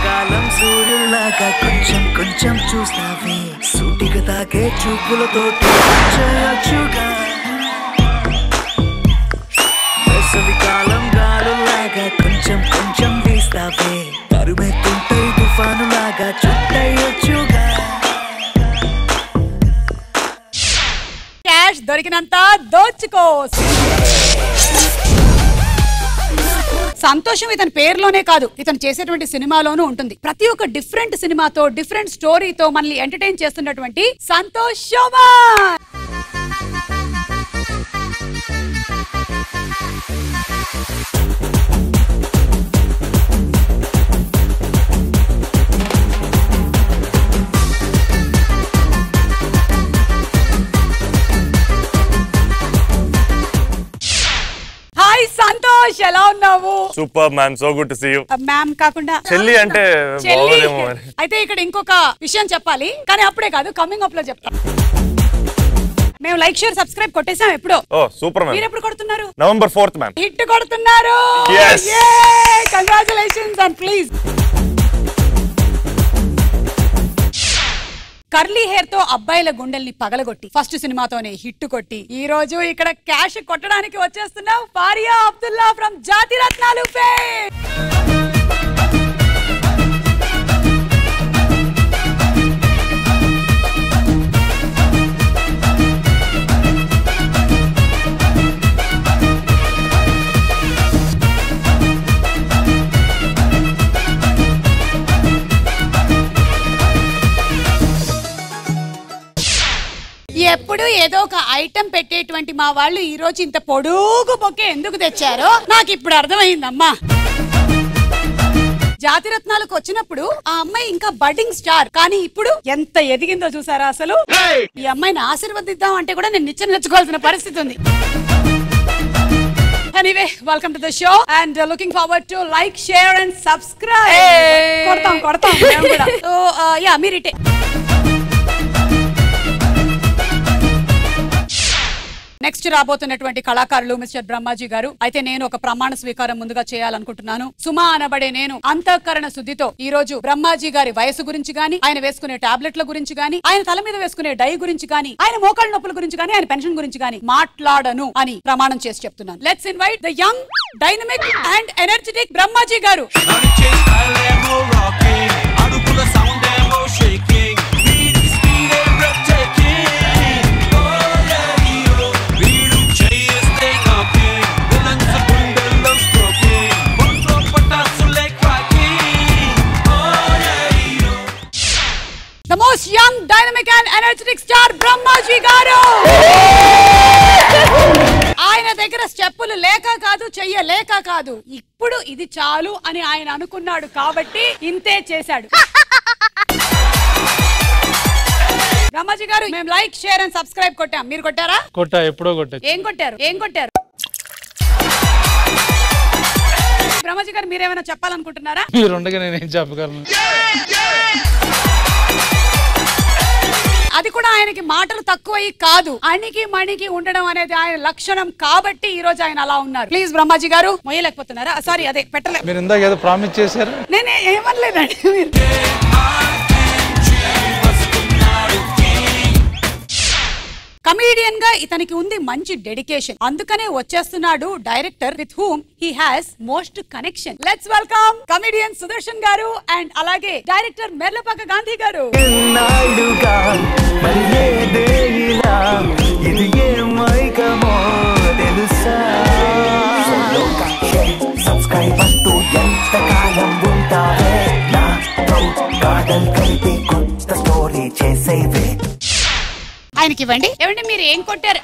కాలం సూర్యుల్లాగా కొంచెం కొంచెం చూస్తావే సూటిగా తాకే చూపులతోటి చేయొచ్చుగా వేసవి కాలం గాలులాగా కొంచెం కొంచెం వీస్తావే తరుమెత్తుంటే తుఫానులాగా చుట్టయొచ్చుగా క్యాష్ దొరికినంత దోచుకో సంతోషం ఇతని పేరులోనే కాదు ఇతను చేసేటువంటి సినిమాలోనూ ఉంటుంది ప్రతి ఒక్క డిఫరెంట్ సినిమాతో డిఫరెంట్ స్టోరీతో మనల్ని ఎంటర్టైన్ చేస్తున్నటువంటి సంతోష్ శోభా హాయ్ సంతోష్ ఎలా ఉన్నావు super man so good to see you ma'am కాకుండా చెల్లి అంటే చెల్లి బాగోదేమో అని అయితే ఇక్కడ ఇంకొక విషయం చెప్పాలి కానీ అప్పుడే కాదు కమింగ్ అప్ లో చెప్తా మేము లైక్ షేర్ సబ్స్క్రైబ్ కొట్టేసాం ఎప్పుడో ఓ సూపర్ మీరు మ్యామ్ ఎప్పుడు కొడుతున్నారు నవంబర్ ఫోర్త్ మ్యామ్ హిట్ కొడుతున్నారు Yes. Congratulations and please curly hair తో అబ్బాయిల గుండెల్ని పగలగొట్టి ఫస్ట్ సినిమాతోనే హిట్ కొట్టి ఈ రోజు ఇక్కడ క్యాష్ కొట్టడానికి వచ్చేస్తున్నాం ఫారియా అబ్దుల్లా ఫ్రమ్ జాతి రత్నాలు ఫేమ్ ఎప్పుడు ఏదో ఒక ఐటెం పెట్టేటువంటి మా వాళ్ళు ఈ రోజు ఇంత పొడుగు బొక్కే ఎందుకు తెచ్చారో నాకు ఇప్పుడు అర్థమైందమ్మా జాతిరత్నాలకు వచ్చినప్పుడు ఆ అమ్మాయి ఇంకా బడ్డింగ్ స్టార్ కానీ ఇప్పుడు ఎంత ఎదిగిందో చూసారా అసలు ఈ అమ్మాయిని ఆశీర్వదిద్దాం అంటే కూడా నేను నిచ్చెన తెచ్చుకోవాల్సిన పరిస్థితి ఉంది anyway welcome to the show and looking forward to like share and subscribe కొడతాం కొడతాం మేము కూడా సో యా మీరిటే నెక్స్ట్ రాబోతున్నటువంటి కళాకారులు మిస్టర్ బ్రహ్మాజీ గారు అయితే నేను ఒక ప్రమాణ స్వీకారం ముందుగా చేయాలనుకుంటున్నాను సుమా అనబడే నేను అంతఃకరణ శుద్ధితో ఈ రోజు బ్రహ్మాజీ గారి వయసు గురించి గాని ఆయన వేసుకునే టాబ్లెట్ల గురించి గాని ఆయన తల మీద వేసుకునే డై గురించి గాని ఆయన మోకాళ్ళ నొప్పుల గురించి గాని ఆయన పెన్షన్ గురించి గాని మాట్లాడను అని ప్రమాణం చేసి చెప్తున్నాను let's invite the young dynamic and energetic Brahmaji garu నడిచే style ఏమో rocking, అడుగుల sound ఏమో shaking, వీడి speed ఏ breathtaking. Oh yeah, yo. వీడు చేస్తే knocking, విలన్స్ గుండెల్లో stroking, ఒంట్లో పటాసులే cracking. Oh yeah, yo. The most young dynamic and energetic star Brahmaji garu ఆయన దగ్గర స్టెప్పులు లేక కాదు చెయ్యలేక కాదు ఇప్పుడు ఇది చాలు అని ఆయన అనుకున్నాడు కాబట్టి ఇంతే చేశాడు బ్రహ్మాజీ గారు మేము లైక్ షేర్ అండ్ సబ్స్క్రైబ్ కొట్టాం మీరు కొట్టారా కొట్టా ఎప్పుడో కొట్టా ఏం కొట్టారు ఏం కొట్టారు బ్రహ్మాజీ గారు మీరేమైనా చెప్పాలనుకుంటున్నారా మీరు ఉండగా నేను ఏం చెప్పగలను అది కూడా ఆయనకి మాటలు తక్కువై కాదు అణికి మణికి ఉండడం అనేది ఆయన లక్షణం కాబట్టి ఈ రోజు ఆయన అలా ఉన్నారు ప్లీజ్ బ్రహ్మాజీ గారు మొయ్యలేకపోతున్నారా సారీ అదే పెట్టలే మీరు ఇందాక ఏదో ప్రామిస్ చేశారు నేనే ఏమనలేదండి మీరు కమీడియన్ గా ఇతనికి ఉంది మంచి డెడికేషన్ అందుకనే వచ్చేస్తున్నాడు director with whom he has most connection let's welcome comedian Sudarshan garu and అలాగే డైరెక్టర్ మెర్లపాక గాంధీ గారు ఎన్నాళ్ళుగా మరి ఏదే ఇలా ఇది ఏ మైకమో తెలుసా సబ్స్క్రైబ్ అంటూ ఎంత కాలం ఉంటావే నాతో కాదల్ కలిపి కొత్త స్టోరీ చేసేవే ఆయనకి ఇవ్వండి ఏమండి మీరు ఏం కొట్టారు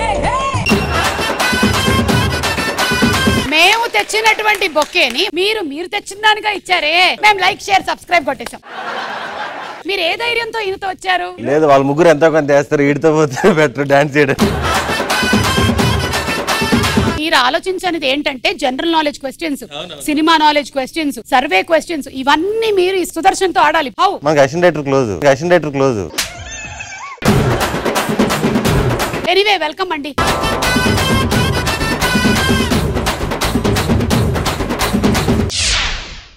మేము తెచ్చినటువంటి బొక్కేని మీరు మీరు తెచ్చిన దానిగా ఇచ్చారే మేము లైక్ షేర్ సబ్స్క్రైబ్ కొట్టేశాం మీరు ఏ ధైర్యంతో ఈయనతో వచ్చారు లేదు వాళ్ళ ముగ్గురు ఎంతో కొంత వేస్తారు వీడితో పోతే బెటర్ డాన్స్ చేయడం మీరు ఆలోచించనిది ఏంటంటే general knowledge questions cinema knowledge questions survey questions ఇవన్నీ మీరు ఈ సుదర్శన్ తో ఆడాలి హౌ మనకి అషన్ డైరెక్టర్ క్లోజ్ అషన్ డైరెక్టర్ క్లోజ్ ఎనీవే వెల్కమ్ అండి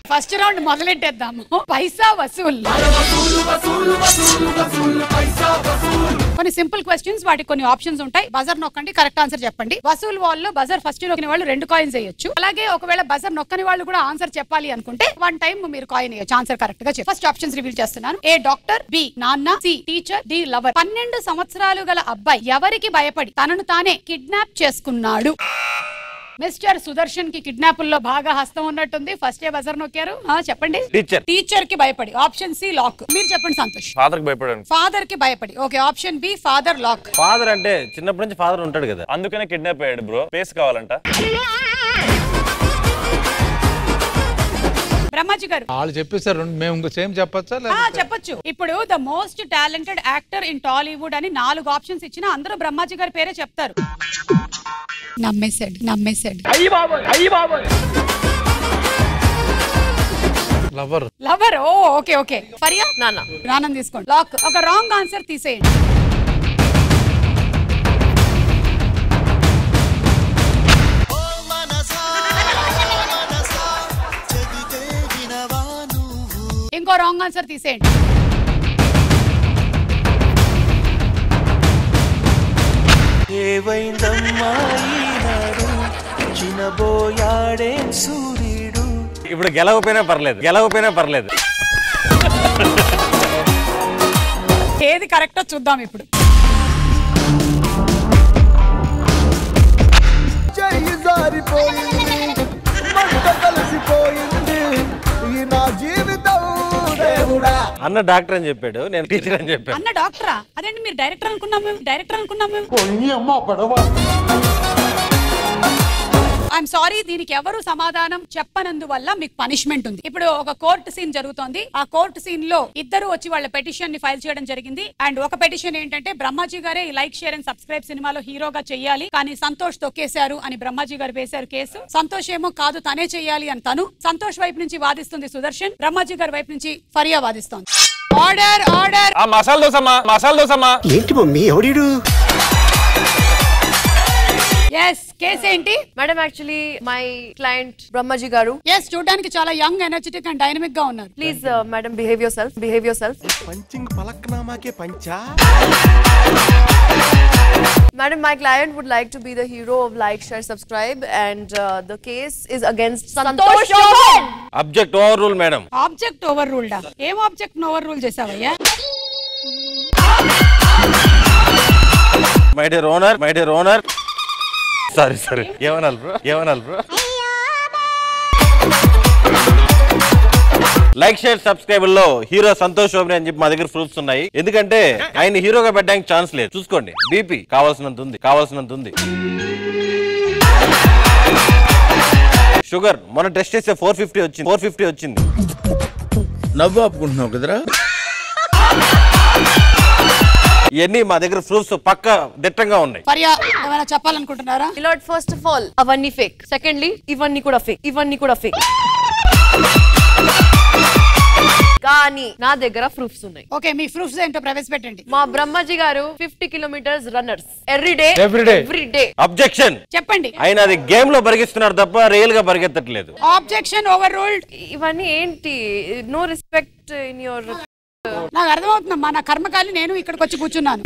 ఫస్ట్ రౌండ్ మొదలెట్టేద్దాము పైసా వసూల్ కొన్ని సింపుల్ క్వశ్చన్స్ వాటికి కొన్ని ఆప్షన్స్ ఉంటాయి బజర్ నొక్కండి కరెక్ట్ ఆన్సర్ చెప్పండి వసూల్ వాల్ లో బజర్ ఫస్ట్ నొక్కిన వాళ్ళు రెండు కాయిన్స్ వేయొచ్చు అలాగే ఒకవేళ బజర్ నొక్కని వాళ్ళు కూడా ఆన్సర్ చెప్పాలి అనుకుంటే వన్ టైం మీరు కాయిన్ వేయొచ్చు ఆన్సర్ కరెక్ట్ గా చెప్పి ఫస్ట్ ఆప్షన్స్ రివీల్ చేస్తున్నాను ఏ డాక్టర్ బి నాన్న సి టీచర్ డి లవర్ పన్నెండు సంవత్సరాలు గల అబ్బాయి ఎవరికి భయపడి తనను తానే కిడ్నాప్ చేసుకున్నాడు మిస్టర్ సుదర్శన్ కి కిడ్నాపుల్లో బాగా హస్తం ఉన్నట్టుంది ఫస్ట్ ఏ బజర్ నొక్కారు ఆ, చెప్పండి టీచర్ టీచర్ కి భయపడి ఆప్షన్ సి లాక్ మీరు చెప్పండి సంతోష్ ఫాదర్ కి భయపడాను ఫాదర్ కి భయపడి okay option B father lock father అంటే చిన్నప్పటి నుంచి ఫాదర్ ఉంటాడు కదా అందుకనే కిడ్నాప్ అయ్యాడు బ్రో పేస్ కావాలంట బ్రహ్మాజీ గారు వాళ్ళు చెప్పేసారు రెండు మేము ఇంకో సేమ్ చెప్పచ్చా ఆ, లేకపోతే చెప్పొచ్చు ఇప్పుడు the most talented actor in Tollywood అని నాలుగు ఆప్షన్స్ ఇచ్చినా అందరూ బ్రహ్మాజీ గారి పేరే చెప్తారు నమ్మేశాడు నమ్మేశాడు lover lover oh okay okay Faria నాన్న నానం తీసుకోండి లాక్ ఒక రాంగ్ ఆన్సర్ తీసేయండి ఇంకో రాంగ్ ఆన్సర్ తీసేయండి ఏవైందమ్మా ఈనాడు చినబోయాడే సూర్యుడు ఇప్పుడు గెలవపోయినా పర్లేదు గెలవపోయినా పర్లేదు ఏది కరెక్టో చూద్దాం ఇప్పుడు చెయ్యి జారిపోయింది మంట కలిసిపోయింది ఈ నా జీవితం దేవుడా అన్న డాక్టర్ అని చెప్పాడు నేను టీచర్ అని చెప్పాను అన్న డాక్టరా అదేంటి మీరు డైరెక్టర్ అనుకున్నాం మేము డైరెక్టర్ అనుకున్నాం మేము పొయ్యి అమ్మ పడవ ఐఎమ్ సారీ దీనికి ఎవరు సమాధానం చెప్పనందువల్ల మీకు పనిష్మెంట్ ఉంది ఇప్పుడు ఒక కోర్టు సీన్ జరుగుతోంది ఆ కోర్టు సీన్ లో ఇద్దరు వచ్చి వాళ్ళ పెటిషన్ ని ఫైల్ చేయడం జరిగింది అండ్ ఒక పెటిషన్ ఏంటంటే బ్రహ్మాజీ గారే ఈ లైక్ షేర్ అండ్ సబ్స్క్రైబ్ సినిమాలో హీరోగా చెయ్యాలి కానీ సంతోష్ తొక్కేశారు అని బ్రహ్మాజీ గారు వేశారు కేసు సంతోష్ ఏమో కాదు తనే చెయ్యాలి అని తను సంతోష్ వైపు నుంచి వాదిస్తుంది సుదర్శన్ బ్రహ్మాజీ గారి వైపు నుంచి ఫరియా వాదిస్తోంది ఆర్డర్ ఆర్డర్ ఆ మసాలా దోశ అమ్మా మసాలా దోశ అమ్మా ఏంటి మమ్మీ ఎవడీడు ఎస్ కేసు ఏంటి madam actually my client Brahmaji garu yes చూడడానికి చాలా యంగ్ ఎనర్జెటిక్ అండ్ డైనమిక్ గా ఉన్నారు please madam behave yourself behave yourself punching పలక్నామాకే పంచా Madam, my client would like to be the hero of like, share, subscribe, and uh, the case is against Santosh Chauhan. Object overrule madam object overrule రూల్డా ఏం object overrule చేసావయ్యా my dear owner my dear owner sorry sorry ఏమనాలి bro ఏమనాలి bro like share subscribe లో hero Santosh శోభని అని చెప్పి మా దగ్గర ప్రూఫ్స్ ఉన్నాయి ఎందుకంటే ఆయన హీరోగా పెట్టడానికి ఛాన్స్ లేదు చూసుకోండి బీపీ కావాల్సినంత ఉంది కావాల్సినంత ఉంది షుగర్ మొన్న టెస్ట్ చేస్తే ఫోర్ ఫిఫ్టీ వచ్చింది ఫోర్ ఫిఫ్టీ వచ్చింది నవ్వు ఆపుకుంటున్నావు కదరా ఇవన్నీ మా దగ్గర ప్రూఫ్స్ పక్క దిట్టంగా ఉన్నాయి ఫరియా ఏమైనా చెప్పాలనుకుంటున్నారా Lord, first of all, అవన్నీ ఫేక్ సెకండ్లీ ఇవన్నీ కూడా ఫేక్ ఇవన్నీ కూడా ఫేక్ కానీ నా దగ్గర ప్రూఫ్స్ ఉన్నాయి ఓకే మీ ప్రూఫ్స్ ఏంటో ప్రవేశపెట్టండి మా బ్రహ్మజీ గారు fifty kilometers runners every day Every day. Every day objection చెప్పండి ఆయన అది గేమ్ లో పరిగిస్తున్నారు తప్ప రియల్ గా పరిగెత్తట్లేదు ఆబ్జెక్షన్ ఓవర్ రూల్డ్ ఇవన్నీ ఏంటి నో రెస్పెక్ట్ ఇన్ యువర్ నాకు అర్థమవుతుందమ్మా నా కర్మకాలి నేను ఇక్కడికి వచ్చి కూర్చున్నాను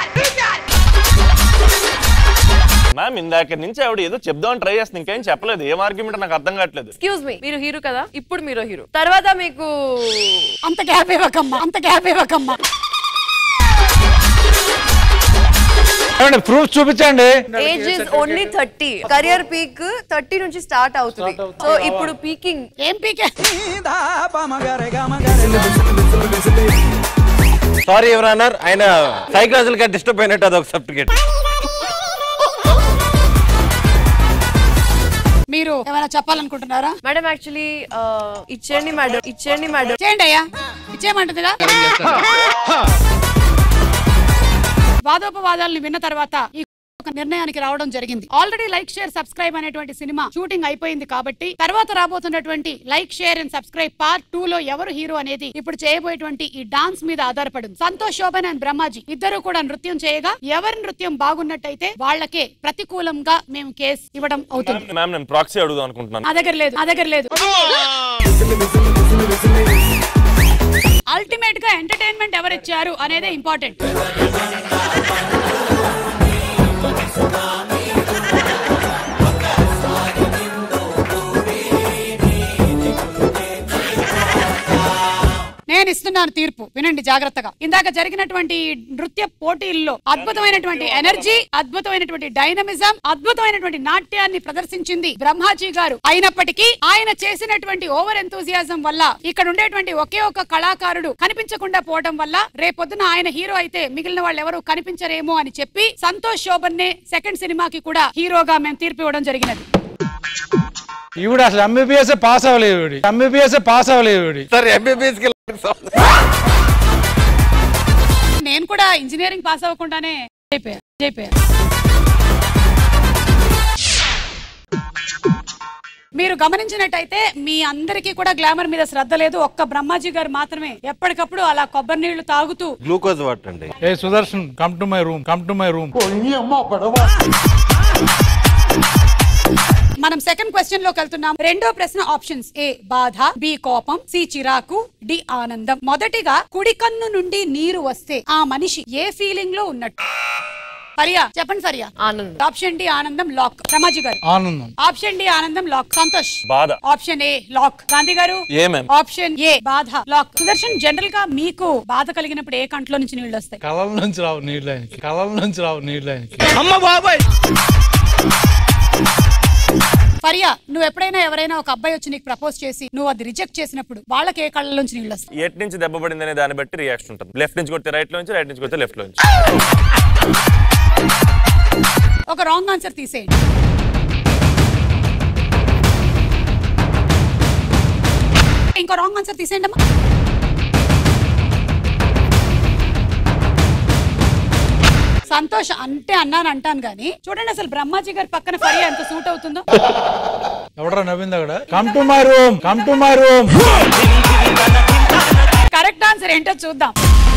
మ్యామ్ ఇందాక నుంచి ఆవిడ ఏదో చెప్దామని ట్రై చేస్తుంది ఇంకేం చెప్పలేదు ఏం ఆర్గ్యుమెంట్ నాకు అర్థం కావట్లేదు ఎక్స్క్యూజ్ మీ మీరు హీరో కదా ఇప్పుడు మీరు హీరో తర్వాత మీకు అంత గ్యాప్ ఇవ్వకమ్మా అంత గ్యాప్ ఇవ్వకమ్మా ఏమండి ప్రూఫ్ చూపించండి age is only thirty career peak thirty నుంచి స్టార్ట్ అవుతుంది సో ఇప్పుడు పీకింగ్ ఏం పీకే సారీ ఎవరన్నారు ఆయన సైకలాజికల్ గా డిస్టర్బ్ అయినట్టు అదొక సర్టిఫికేట్ మీరు ఏమైనా చెప్పాలనుకుంటున్నారా మేడం యాక్చువల్లీ ఇచ్చేయండి మేడం ఇచ్చేయండి మేడం చేయండి అయ్యా ఇచ్చేయమంటుందిగా వాదోపవాదాలను విన్న తర్వాత ఈ ఒక నిర్ణయానికి రావడం జరిగింది ఆల్రెడీ లైక్ షేర్ సబ్స్క్రైబ్ అనేటువంటి సినిమా షూటింగ్ అయిపోయింది కాబట్టి తర్వాత రాబోతున్నటువంటి like share and subscribe part two లో ఎవరు హీరో అనేది ఇప్పుడు చేయబోయేటువంటి ఈ డాన్స్ మీద ఆధారపడింది సంతోష్ శోభన్ అండ్ బ్రహ్మాజీ ఇద్దరు కూడా నృత్యం చేయగా ఎవరి నృత్యం బాగున్నట్టయితే వాళ్ళకే ప్రతికూలంగా మేము కేసు ఇవ్వడం అవుతుంది మ్యామ్ నేను ప్రాక్సీ అడుగుదాం అనుకుంటున్నాను నా దగ్గర లేదు నా దగ్గర లేదు అల్టిమేట్ గా ఎంటర్టైన్మెంట్ ఎవరు ఇచ్చారు అనేదే ఇంపార్టెంట్ నేను ఇస్తున్నాను తీర్పు వినండి జాగ్రత్తగా ఇందాక జరిగినటువంటి ఈ నృత్య పోటీల్లో అద్భుతమైనటువంటి ఎనర్జీ అద్భుతమైనటువంటి డైనమిజం అద్భుతమైనటువంటి నాట్యాన్ని ప్రదర్శించింది బ్రహ్మాజీ గారు అయినప్పటికీ ఆయన చేసినటువంటి ఓవర్ ఎంతూజియాజం వల్ల ఇక్కడ ఉండేటువంటి ఒకే ఒక కళాకారుడు కనిపించకుండా పోవడం వల్ల రేపొద్దున ఆయన హీరో అయితే మిగిలిన వాళ్ళు ఎవరు కనిపించరేమో అని చెప్పి సంతోష్ శోభన్ సెకండ్ సినిమాకి కూడా హీరోగా మేము తీర్పు ఇవ్వడం జరిగినది ఈవిడ అసలు ఎంబీబీఎస్ పాస్ అవ్వలేదు ఈవిడ ఎంబీబీఎస్ పాస్ అవ్వలేదు ఈవిడ సార్ ఎంబీబీఎస్ కి నేను కూడా ఇంజనీరింగ్ పాస్ అవ్వకుండానే అయిపోయా అయిపోయా మీరు గమనించినట్టయితే మీ అందరికీ కూడా గ్లామర్ మీద శ్రద్ధ లేదు ఒక్క బ్రహ్మాజీ గారు మాత్రమే ఎప్పటికప్పుడు అలా కొబ్బరి నీళ్లు తాగుతూ గ్లూకోజ్ వాటర్ అండి ఏ Sudarshan come to my room come to my room మనం సెకండ్ క్వశ్చన్ లోకి వెళ్తున్నాం రెండో ప్రశ్న ఆప్షన్స్ ఏ బాధ బి కోపం సి చిరాకు డి ఆనందం మొదటిగా కుడి కన్ను నుండి నీరు వస్తే ఆ మనిషి ఏ ఫీలింగ్ లో ఉన్నట్టు ఫరియా చెప్పండి ఫరియా ఆనంద్ ఆప్షన్ డి ఆనందం లాక్ రమాజీ గారు ఆనందం ఆప్షన్ డి ఆనందం లాక్ సంతోష్ బాధ ఆప్షన్ ఏ లాక్ గాంధీ గారు ఏ మ్యామ్ ఆప్షన్ ఏ బాధ లాక్ సుదర్శన్ జనరల్ గా మీకు బాధ కలిగినప్పుడు ఏ కంట్లో నుంచి నీళ్ళు వస్తాయి కళల నుంచి రావు నీళ్ళు ఆయనకి కళల నుంచి రావు నీళ్ళు ఆయనకి ఫరియా నువ్వు ఎప్పుడైనా ఎవరైనా ఒక అబ్బాయి వచ్చి నీకు ప్రపోజ్ చేసి నువ్వు అది రిజెక్ట్ చేసినప్పుడు వాళ్ళకి ఏ కళ్ళ నుంచి నీళ్ళు వస్తాయి ఎట్ నుంచి దెబ్బ పడింది అనే దాన్ని బట్టి రియాక్షన్ ఉంటుంది లెఫ్ట్ నుంచి కొడితే రైట్ నుంచి రైట్ నుంచి కొడితే లెఫ్ట్ నుంచి ఒక రాంగ్ ఆన్సర్ తీసేయండి ఇంకో రాంగ్ ఆన్సర్ తీసేయండి అమ్మా సంతోష్ అంటే అన్నాను అంటాను కానీ చూడండి అసలు బ్రహ్మాజీ గారి పక్కన ఫరియా ఎంత సూట్ అవుతుందో ఎవడరా నవ్వింది అక్కడ come to my room come to my room correct answer ఏంటో చూద్దాం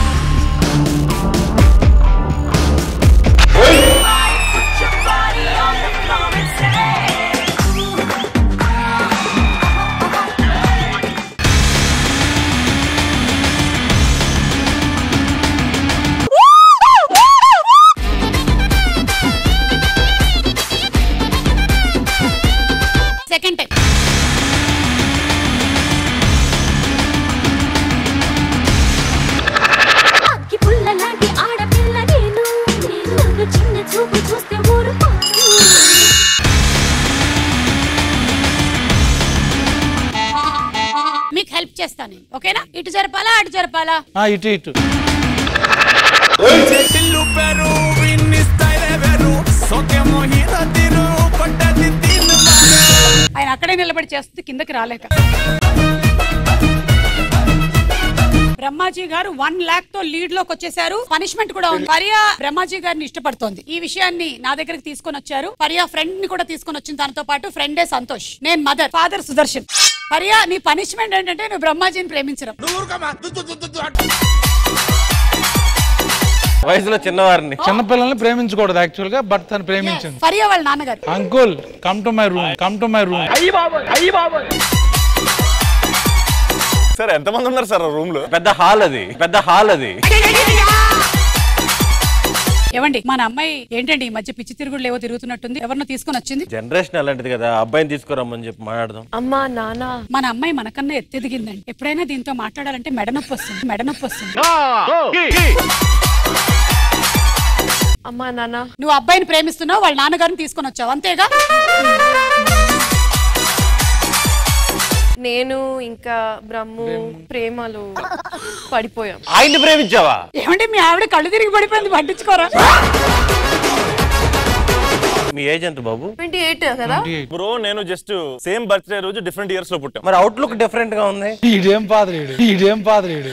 సెకండ్ టైం అగ్గి పుల్ల లాంటి ఆడపిల్ల నేను నన్ను చిన్న చూపు చూస్తే ఊరుకోను మీకు హెల్ప్ చేస్తాను నేను ఓకేనా ఇటు జరపాలా అటు జరపాలా ఆ, ఇటు ఇటు చెల్లు పెరు విన్ని స్టైల్ వెరు సోకే మోహిత తిరు పట్టది తిను ఆయన అక్కడే నిలబడి చేస్తుంది కిందకి రాలేక బ్రహ్మాజీ గారు వన్ లాక్ తో లీడ్ లోకి వచ్చేసారు పనిష్మెంట్ కూడా ఉంది పరియా బ్రహ్మాజీ గారిని ఇష్టపడుతోంది ఈ విషయాన్ని నా దగ్గరికి తీసుకొని వచ్చారు పరియా ఫ్రెండ్ ని కూడా తీసుకొని వచ్చిన తనతో పాటు ఫ్రెండే సంతోష్ నేను మదర్ ఫాదర్ సుదర్శన్ పరియా నీ పనిష్మెంట్ ఏంటంటే నువ్వు బ్రహ్మాజీని ప్రేమించడం వయసులో చిన్నవారిని చిన్నపిల్లల్ని ప్రేమించకూడదు యాక్చువల్ గా బట్ తను ప్రేమించింది ఫరియా వాళ్ళ నాన్నగారు uncle come to my room come to my room sir ఎంతమంది ఉన్నారు సార్ రూమ్ లో పెద్ద హాల్ అది పెద్ద హాల్ అది ఏమండి మన అమ్మాయి ఏంటండి ఈ మధ్య పిచ్చి తిరుగుళ్ళు ఏవో తిరుగుతున్నట్టుంది ఎవరినో తీసుకొని వచ్చింది జనరేషన్ అలాంటిది కదా అబ్బాయిని తీసుకురమ్మని చెప్పి మాట్లాడదాం అమ్మా నాన్న మన అమ్మాయి మనకన్నా ఎత్తెదిగిందండి ఎప్పుడైనా దీంతో మాట్లాడాలంటే మెడ నొప్పి వస్తుంది మెడ నొప్పి వస్తుంది అమ్మా నాన్న నువ్వు అబ్బాయిని ప్రేమిస్తున్నావు వాళ్ళ నాన్నగారిని తీసుకొని వచ్చావు అంతేగా నేను ఇంకా బ్రహ్ము ప్రేమలో పడిపోయాం ఆయన్ని ప్రేమించావా ఏమంటే మీ ఆవిడ కళ్ళు తిరిగి పడిపోయింది పట్టించుకోరా మీ ఏజ్ ఎంత బాబు ట్వంటీ ఎయిట్ కదా బ్రో నేను జస్ట్ సేమ్ బర్త్డే రోజు డిఫరెంట్ ఇయర్స్ లో పుట్టాం మరి అవుట్లుక్ డిఫరెంట్ గా ఉంది ఈడేం పాదరీడు ఈడేం పాదరీడు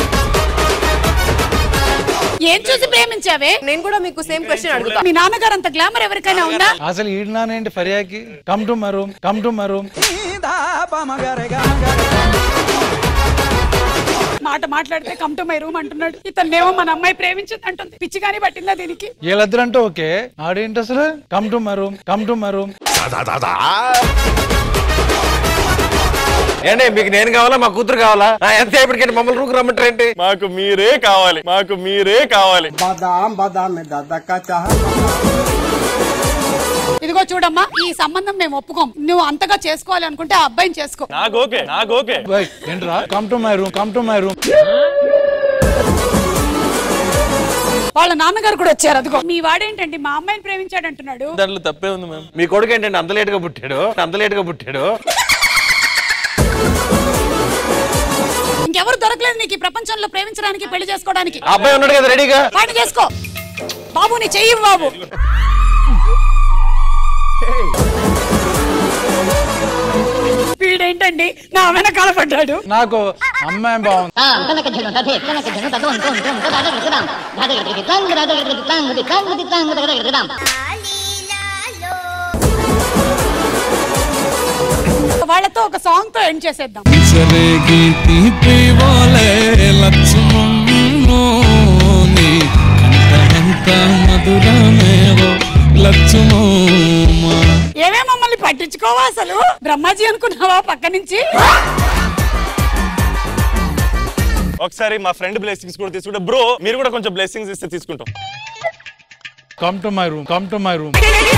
ఏం చూసి ప్రేమించావే నేను కూడా మీకు సేమ్ క్వశ్చన్ అడుగుతా మీ నాన్నగారు అంత గ్లామర్ ఎవరికైనా ఉందా అసలు ఈడు నానేంటి ఫరియాకి come to my room come to my room మాట మాట్లాడితే కమ్ టు మై రూమ్ అంటున్నాడు ఇతన్నేమో మన అమ్మాయి ప్రేమించింది అంటుంది పిచ్చి కానీ పట్టిందా దీనికి వీళ్ళిద్దరంటే ఓకే ఆడేంటి అసలు come to my room come to my room ఏంటి మీకు నేను కావాలా మా కూతురు కావాలా ఆ, ఎంతసేపటికంటే మమ్మల్ని రూకు రమ్మంటారేంటి మాకు మీరే కావాలి మాకు మీరే కావాలి బాదాం బాదాం దాదా చాహ ఇదిగో చూడమ్మా ఈ సంబంధం మేము ఒప్పుకోం నువ్వు అంతగా చేసుకోవాలి అనుకుంటే ఆ అబ్బాయిని చేసుకో నాకు ఓకే నాకు ఓకే బై, ఏంట్రా come to my room come to my room వాళ్ళ నాన్నగారు కూడా వచ్చారు అదిగో మీ వాడేంటండి మా అమ్మాయిని ప్రేమించాడు అంటున్నాడు దాంట్లో తప్పే ఉంది మ్యామ్ మీ కొడుకు ఏంటంటే అంత లేట్ గా పుట్టాడు అంత లేట్ గా పుట్టాడు ఇంకెవరు దొరకలేదు నీకు ఈ ప్రపంచంలో ప్రేమించడానికి పెళ్లి చేసుకోవడానికి ఆ అబ్బాయి ఉన్నాడు కదా రెడీగా వాడిని చేసుకో బాబు నీ చెయ్యి ఇవ్వు బాబు వీడేంటండి నా వెనకాల పడ్డాడు నాకు అమ్మాయి బాగుంది వాళ్ళతో ఒక సాంగ్ తో ఎండ్ చేసేద్దాం సరేగి తీపి వోలే లక్ష్మణో నీ కంఠమంత మధురమేవో లక్ష్మోమా ఏమే మమ్మల్ని పట్టించుకోవా అసలు బ్రహ్మాజీ అనుకున్నావా పక్క నుంచి ఒకసారి మా ఫ్రెండ్ బ్లెస్సింగ్స్ కూడా తీసుకుంటే బ్రో మీరు కూడా కొంచెం బ్లెస్సింగ్స్ ఇస్తే తీసుకుంటాం come to my room come to my room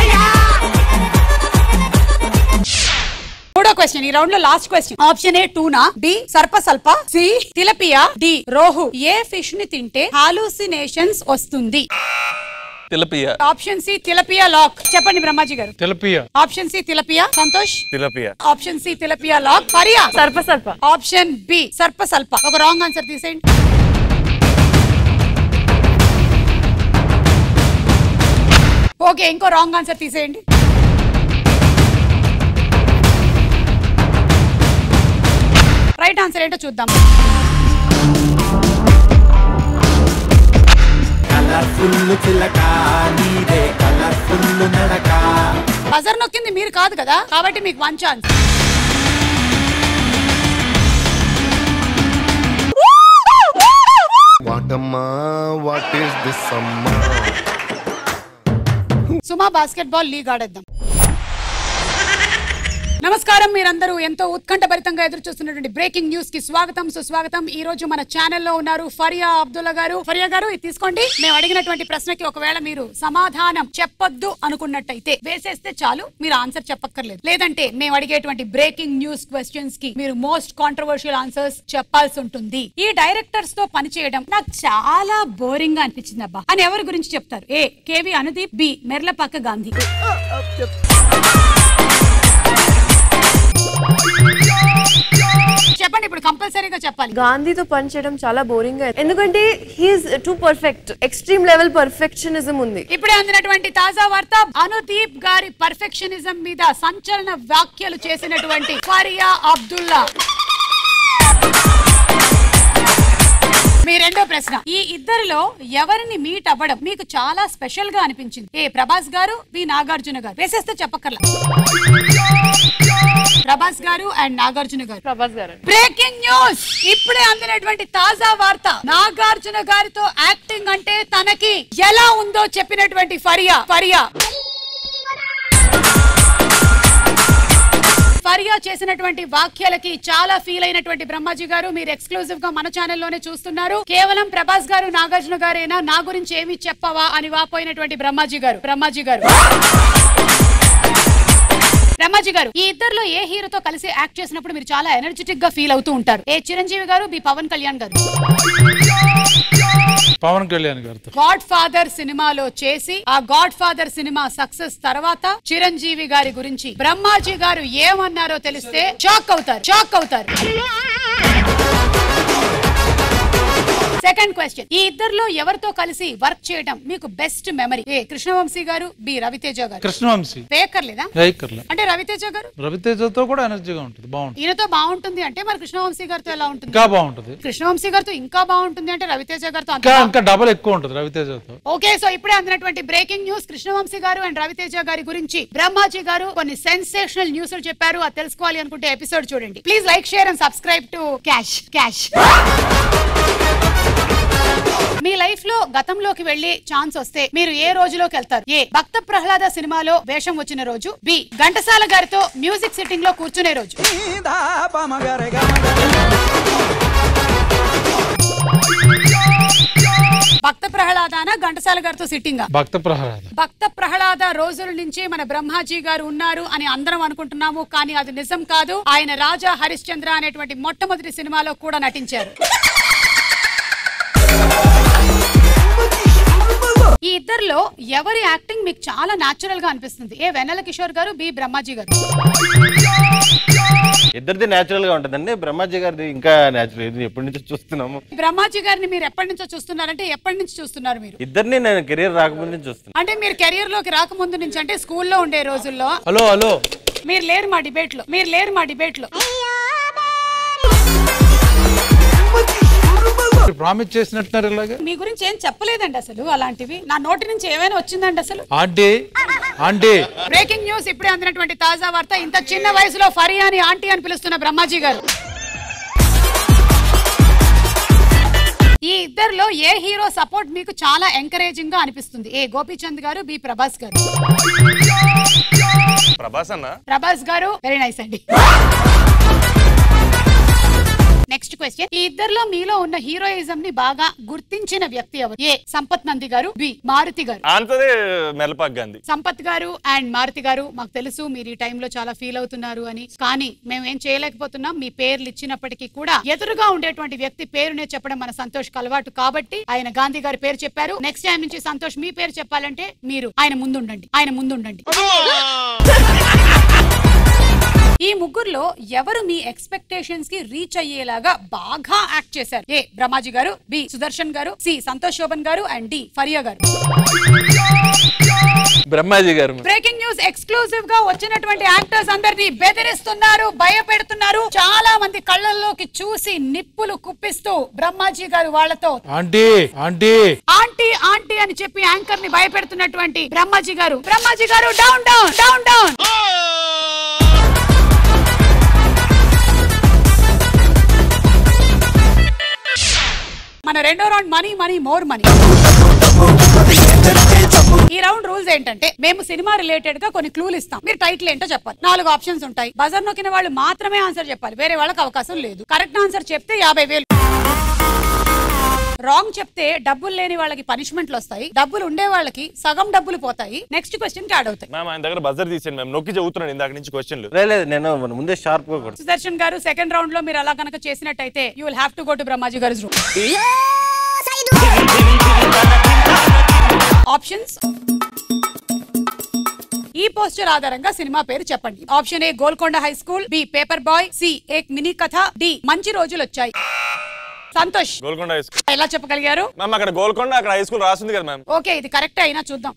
మూడో క్వశ్చన్ ఈ రౌండ్ లో last question option A tuna B సర్పసల్ప C tilapia D rohu A fish ని తింటే హాలూసినేషన్స్ వస్తుంది tilapia option C tilapia lock చెప్పండి బ్రహ్మాజీ గారు tilapia option C tilapia Santosh tilapia option C tilapia lock Faria సర్ప సర్ప ఆప్షన్ బి సర్పసల్ప ఒక రాంగ్ ఆన్సర్ తీసేయండి ఓకే ఇంకో రాంగ్ ఆన్సర్ తీసేయండి రైట్ ఆన్సర్ ఏంటో చూద్దాం కలర్ఫుల్ చిలక నీదే కలర్ఫుల్ నడక బజర్ నొక్కింది మీరు కాదు కదా కాబట్టి మీకు వన్ ఛాన్స్ వాటమ్మా వాట్ ఈస్ దిస్ అమ్మా సుమా బాస్కెట్ బాల్ లీగ్ ఆడేద్దాం నమస్కారం మీరందరూ ఎంతో ఉత్కంఠభరితంగా ఎదురు చూస్తున్నటువంటి బ్రేకింగ్ న్యూస్ కి స్వాగతం సుస్వాగతం ఈ రోజు మన ఛానల్లో ఉన్నారు ఫరియా అబ్దుల్లా గారు ఫరియా గారు ఇది తీసుకోండి మేము అడిగినటువంటి ప్రశ్నకి ఒకవేళ మీరు సమాధానం చెప్పొద్దు అనుకున్నట్టయితే వేసేస్తే చాలు మీరు ఆన్సర్ చెప్పక్కర్లేదు లేదంటే మేము అడిగేటువంటి బ్రేకింగ్ న్యూస్ క్వశ్చన్స్ కి మీరు మోస్ట్ కాంట్రవర్షియల్ ఆన్సర్స్ చెప్పాల్సి ఉంటుంది ఈ డైరెక్టర్స్ తో పనిచేయడం నాకు చాలా బోరింగ్ గా అనిపించింది అబ్బా అని ఎవరి గురించి చెప్తారు ఏ కేవి అనుదీప్ బి మెర్లపాక గాంధీ చెప్పండి ఇప్పుడు కంపల్సరీగా చెప్పాలి గాంధీతో పనిచేయడం చాలా బోరింగ్ గా ఎందుకంటే he is too perfect extreme level perfectionism ఉంది ఇప్పుడే అందినటువంటి తాజా వార్త అనుదీప్ గారి పర్ఫెక్షనిజం మీద సంచలన వ్యాఖ్యలు చేసినటువంటి ఫరియా అబ్దుల్లా మీ రెండో ప్రశ్న ఈ ఇద్దరిలో ఎవరిని మీట్ అవ్వడం మీకు చాలా స్పెషల్ గా అనిపించింది ఏ ప్రభాస్ గారు బి నాగార్జున గారు వేసేస్తే చెప్పక్కర్లా ప్రభాస్ గారు అండ్ నాగార్జున గారు ప్రభాస్ గారు బ్రేకింగ్ న్యూస్ ఇప్పుడే అందినటువంటి తాజా వార్త నాగార్జున గారితో యాక్టింగ్ అంటే తనకి ఎలా ఉందో చెప్పినటువంటి ఫరియా ఫరియా ఫరియా చేసినటువంటి వాక్యాలకి చాలా ఫీల్ అయినటువంటి బ్రహ్మాజీ గారు మీరు ఎక్స్క్లూజివ్ గా మన ఛానల్లోనే చూస్తున్నారు కేవలం ప్రభాస్ గారు నాగార్జున గారేనా నా గురించి ఏమి చెప్పవా అని వాపోయినటువంటి బ్రహ్మాజీ గారు బ్రహ్మాజీ గారు బ్రహ్మాజీ గారు ఈ ఇద్దరులో ఏ హీరోతో కలిసి యాక్ట్ చేసినప్పుడు మీరు చాలా ఎనర్జెటిక్ గా ఫీల్ అవుతూ ఉంటారు ఏ చిరంజీవి గారు బి పవన్ కళ్యాణ్ గారు పవన్ కళ్యాణ్ గారితో గాడ్ ఫాదర్ సినిమాలో చేసి ఆ గాడ్ ఫాదర్ సినిమా సక్సెస్ తర్వాత చిరంజీవి గారి గురించి బ్రహ్మాజీ గారు ఏమన్నారో తెలిస్తే షాక్ అవుతారు షాక్ అవుతారు సెకండ్ క్వశ్చన్ ఈ ఇద్దరిలో ఎవరితో కలిసి వర్క్ చేయడం మీకు బెస్ట్ మెమరీ ఏ కృష్ణవంశీ గారు బి రవితేజ గారు కృష్ణవంశీ పేకర్లేదా జైకర్ల అంటే రవితేజ గారు రవితేజతో కూడా ఎనర్జీగా ఉంటుంది బాగుంటుంది ఈయనతో బాగుంటుంది అంటే మరి కృష్ణవంశీ గారితో ఎలా ఉంటుంది ఇంకా బాగుంటుంది కృష్ణవంశీ గారితో ఇంకా బాగుంటుంది అంటే రవితేజ గారితో అంత ఇంకా బా- ఇంకా డబల్ ఎక్కువ ఉంటుంది రవితేజతో ఓకే సో ఇప్పుడే అందినటువంటి బ్రేకింగ్ న్యూస్ కృష్ణవంశీ గారు అండ్ రవితేజ గారి గురించి బ్రహ్మాజీ గారు కొన్ని సెన్సేషనల్ న్యూస్ చెప్పారు అది తెలుసుకోవాలి అనుకుంటే ఎపిసోడ్ చూడండి please like share and subscribe to cash cash మీ లైఫ్ లో గతంలోకి వెళ్లి ఛాన్స్ వస్తే మీరు ఏ రోజులోకి వెళ్తారు ఏ భక్త ప్రహ్లాద సినిమాలో వేషం వచ్చిన రోజు బి ఘంటసాల గారితో మ్యూజిక్ సిట్టింగ్ లో కూర్చునే రోజు భక్త ప్రహ్లాదాన ఘంటసాల గారితో సిట్టింగ్ భక్త ప్రహ్లాద భక్త ప్రహ్లాద రోజుల నుంచి మన బ్రహ్మాజీ గారు ఉన్నారు అని అందరం అనుకుంటున్నాము కానీ అది నిజం కాదు ఆయన రాజా హరిశ్చంద్ర అనేటువంటి మొట్టమొదటి సినిమాలో కూడా నటించారు ఈ ఇద్దరిలో ఎవరి యాక్టింగ్ మీకు చాలా నాచురల్ గా అనిపిస్తుంది ఏ వెన్నెల కిషోర్ గారు బి బ్రహ్మాజీ గారు ఇద్దరిది నేచురల్ గా ఉంటదండి బ్రహ్మాజీ గారిది ఇంకా నేచురల్ ఇది ఎప్పటి నుంచి చూస్తున్నాము బ్రహ్మాజీ గారిని మీరు ఎప్పటి నుంచో చూస్తున్నారంటే ఎప్పటి నుంచి చూస్తున్నారు మీరు ఇద్దరిని నేను కెరీర్ రాకముందు నుంచి చూస్తున్నాను అంటే మీరు కెరియర్ లోకి రాకముందు నుంచి అంటే స్కూల్లో ఉండే రోజుల్లో హలో హలో మీరు లేరు మా డిబేట్ లో మీరు లేరు మా డిబేట్ లో ప్రామిస్ చేసినట్టున్నారు ఇలాగే మీ గురించి ఏం చెప్పలేదండి అసలు అలాంటివి నా నోటి నుంచి ఏమైనా వచ్చిందండి అసలు ఆంటీ ఆంటీ బ్రేకింగ్ న్యూస్ ఇప్పుడే అందినటువంటి తాజా వార్త ఇంత చిన్న వయసులో ఫరియాని ఆంటీ అని పిలుస్తున్న బ్రహ్మాజీ గారు ఈ ఇద్దరిలో ఏ హీరో సపోర్ట్ మీకు చాలా ఎంకరేజింగ్ గా అనిపిస్తుంది ఏ గోపీచంద్ గారు బి ప్రభాస్ గారు ప్రభాస్ అన్న ప్రభాస్ గారు వెరీ నైస్ అండి నెక్స్ట్ క్వశ్చన్ ఈ ఇద్దరిలో మీలో ఉన్న హీరోయిజం ని బాగా గుర్తించిన వ్యక్తి ఎవరు ఏ సంపత్ నంది గారు బి మారుతి గారు ఆన్సరే మెలపాక్ గాంధీ సంపత్ గారు అండ్ మారుతి గారు మాకు తెలుసు మీరు ఈ టైంలో చాలా ఫీల్ అవుతున్నారు అని కానీ మేము ఏం చేయలేకపోతున్నాం మీ పేర్లు ఇచ్చినప్పటికీ కూడా ఎదురుగా ఉండేటువంటి వ్యక్తి పేరునే చెప్పడం మన సంతోష్ అలవాటు కాబట్టి ఆయన గాంధీ గారి పేరు చెప్పారు నెక్స్ట్ టైం నుంచి సంతోష్ మీ పేరు చెప్పాలంటే మీరు ఆయన ముందుండండి ఆయన ముందుండండి ఈ ముగ్గురులో ఎవరు మీ ఎక్స్పెక్టేషన్స్ కి రీచ్ అయ్యేలాగా బాగా యాక్ట్ చేశారు ఏ బ్రహ్మాజీ గారు బి సుదర్శన్ గారు సి సంతోష్ శోభన్ గారు అండ్ డి ఫరియా గారు బ్రహ్మాజీ గారు బ్రేకింగ్ న్యూస్ ఎక్స్క్లూజివ్ గా వచ్చినటువంటి యాక్టర్స్ అందరినీ బెదిరిస్తున్నారు భయపెడుతున్నారు చాలా మంది కళ్ళల్లోకి చూసి నిప్పులు కుప్పిస్తూ బ్రహ్మాజీ గారు వాళ్ళతో ఆంటీ ఆంటీ ఆంటీ ఆంటీ అని చెప్పి యాంకర్ ని భయపెడుతున్నటువంటి బ్రహ్మాజీ గారు బ్రహ్మాజీ గారు డౌన్ డౌన్ డౌన్ డౌన్ మన రెండో round money money more money ఈ రౌండ్ రూల్స్ ఏంటంటే మేము సినిమా రిలేటెడ్ గా కొన్ని క్లూలు ఇస్తాం మీరు టైటిల్ ఏంటో చెప్పాలి నాలుగు ఆప్షన్స్ ఉంటాయి బజర్ నొక్కిన వాళ్ళు మాత్రమే ఆన్సర్ చెప్పాలి వేరే వాళ్ళకి అవకాశం లేదు కరెక్ట్ ఆన్సర్ చెప్తే యాభై వేలు రాంగ్ చెప్తే డబ్బులు లేని వాళ్ళకి పనిష్మెంట్లు వస్తాయి డబ్బులు ఉండే వాళ్ళకి సగం డబ్బులు పోతాయి నెక్స్ట్ క్వశ్చన్ కి యాడ్ అవుతాయి మ్యామ్ ఆయన దగ్గర బజర్ తీసాను మేము నొక్కి చదువుతున్నాను ఇందాక నుంచి క్వశ్చన్లు లేదు లేదు నేను ముందే షార్ప్ గా కొడతాను సుదర్శన్ గారు సెకండ్ రౌండ్ లో మీరు అలా కనుక చేసినట్టయితే you will have to go to Brahmaji గారి రూమ్ ఆప్షన్స్ ఈ పోస్టర్ ఆధారంగా సినిమా పేరు చెప్పండి option A Golconda high school B paper boy C Ek mini Katha D Manchi Rojulu వచ్చాయి సంతోష్ గోల్కొండ హై స్కూల్ ఎలా చెప్పగలిగారు మ్యామ్ అక్కడ గోల్కొండ అక్కడ హై స్కూల్ రాసింది కదా మ్యామ్ ఓకే ఇది కరెక్ట్ అయినా చూద్దాం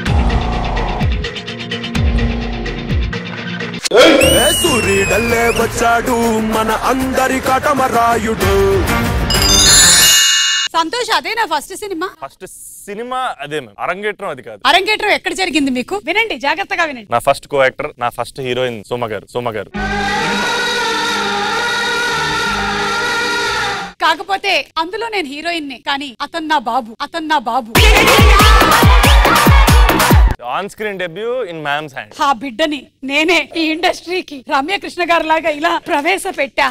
ఏ సూర్యుడల్లే వచ్చాడు మన అందరి కటమరాయుడు సంతోష్ అదే నా ఫస్ట్ సినిమా ఫస్ట్ సినిమా అదే మ్యామ్ అరంగేట్రం అది కాదు అరంగేట్రం ఎక్కడ జరిగింది మీకు వినండి జాగ్రత్తగా వినండి నా ఫస్ట్ కో యాక్టర్ నా ఫస్ట్ హీరోయిన్ సోమ గారు సోమ గారు కాకపోతే అందులో నేను హీరోయిన్ ని కానీ అతను నా బాబు అతను నా బాబు on screen debut in ma'am's hand ఆ బిడ్డని నేనే ఈ ఇండస్ట్రీకి రమ్యకృష్ణ గారు లాగా ఇలా ప్రవేశపెట్టా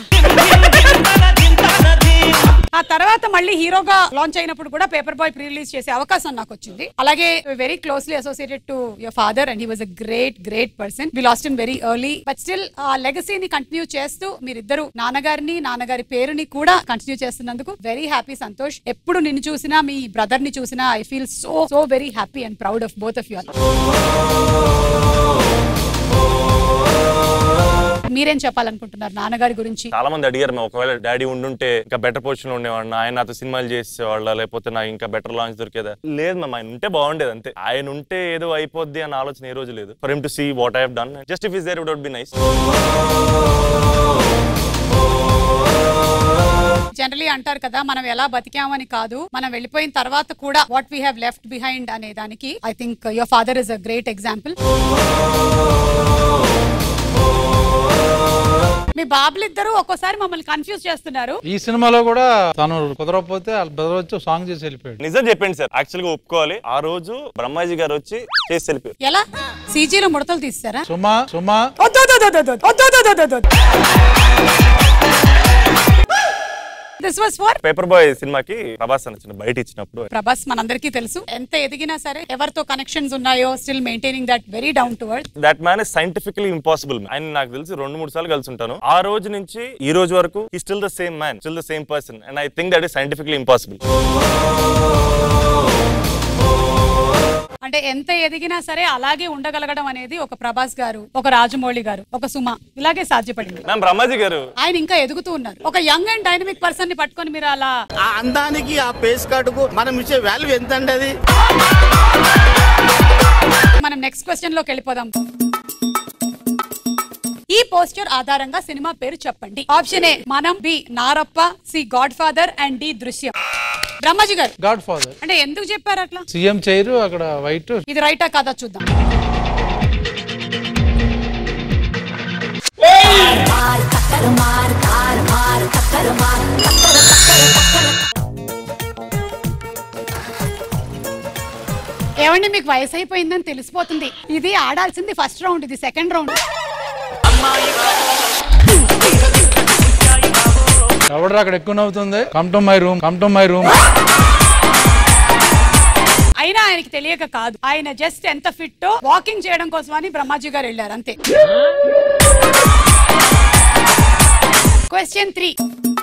ఆ తర్వాత మళ్ళీ హీరోగా లాంచ్ అయినప్పుడు కూడా పేపర్ బాయ్ ప్రీ రిలీజ్ చేసే అవకాశం నాకు వచ్చింది అలాగే very closely associated to your father and he was a great great person we lost in very early but still ఆ లెగసీని కంటిన్యూ చేస్తూ మీరిద్దరు నాన్నగారిని నాన్నగారి పేరుని కూడా కంటిన్యూ చేస్తున్నందుకు వెరీ హ్యాపీ సంతోష్ ఎప్పుడు నిన్ను చూసినా మీ బ్రదర్ ని చూసినా I feel so so very happy and proud of both of you మీరేం చెప్పాలనుకుంటున్నారు నాన్నగారి గురించి చాలా మంది అడిగారు మేము ఒకవేళ డాడీ ఉండుంటే ఇంకా బెటర్ పొజిషన్ లో ఉండేవాడిని ఆయన నాతో సినిమాలు చేసేవాళ్ళ లేకపోతే నాకు ఇంకా బెటర్ లాంచ్ దొరికేదా లేదు మ్యామ్ ఆయన ఉంటే బాగుండేది అంతే ఆయన ఉంటే ఏదో అయిపోద్ది అన్న ఆలోచన ఏ రోజు లేదు for him to see what I have done just if is there would be nice generally అంటారు కదా మనం ఎలా బతికామని కాదు మనం వెళ్ళిపోయిన తర్వాత కూడా what we have left behind అనే దానికి I think your father is a great example మీ బాబులు ఇద్దరు ఒక్కోసారి మమ్మల్ని కన్ఫ్యూజ్ చేస్తున్నారు ఈ సినిమాలో కూడా తను కుదరకపోతే వాళ్ళ బ్రదర్ వచ్చి సాంగ్ చేసి వెళ్ళిపోయాడు నిజం చెప్పండి సార్ యాక్చువల్ గా ఒప్పుకోవాలి ఆ రోజు బ్రహ్మాజీ గారు వచ్చి చేసి వెళ్ళిపోయారు ఎలా సీజీలో ముడతలు తీస్తారా Suma Suma this was for paper boy సినిమాకి ప్రభాస్ అని చిన్న బయట ఇచ్చినప్పుడు ప్రభాస్ మనందరికీ తెలుసు ఎంత ఎదిగినా సరే ఎవరితో కనెక్షన్స్ ఉన్నాయో still maintaining that very down to word that man is scientifically impossible ఆయన నాకు తెలిసి రెండు మూడు సార్లు కలిసి ఉంటాను ఆ రోజు నుంచి ఈ రోజు వరకు ఈ still the same man still the same person and I think that is scientifically impossible అంటే ఎంత ఎదిగినా సరే అలాగే ఉండగలగడం అనేది ఒక ప్రభాస్ గారు ఒక రాజమౌళి గారు ఒక సుమ ఇలాగే సాధ్యపడింది మ్యామ్ బ్రహ్మాజీ గారు ఆయన ఇంకా ఎదుగుతూ ఉన్నారు ఒక యంగ్ అండ్ డైనమిక్ పర్సన్ ని పట్టుకొని మీరు అలా ఆ అందానికి ఆ పేస్ కార్డుకు మనం ఇచ్చే వాల్యూ ఎంత అండి అది మనం నెక్స్ట్ క్వశ్చన్ లోకి వెళ్ళిపోదాం ఈ పోస్టర్ ఆధారంగా సినిమా పేరు చెప్పండి ఆప్షన్ ఏ మనం B Narappa C godfather and D Drishyam Brahmaji గారు గాడ్ ఫాదర్ అంటే ఎందుకు చెప్పారు అట్లా సీఎం చైర్ అక్కడ వైట్ ఇది రైటా కాదా చూద్దాం ఏమండి మీకు వయసు అయిపోయిందని తెలిసిపోతుంది ఇది ఆడాల్సింది ఫస్ట్ రౌండ్ ఇది సెకండ్ రౌండ్ ఎవడరా అక్కడ ఎక్కువ నవ్వుతుంది come to my room come to my room అయినా ఆయనకి తెలియక కాదు ఆయన జస్ట్ ఎంత ఫిట్ వాకింగ్ చేయడం కోసం అని బ్రహ్మాజీ గారు వెళ్ళారు అంతే క్వశ్చన్ త్రీ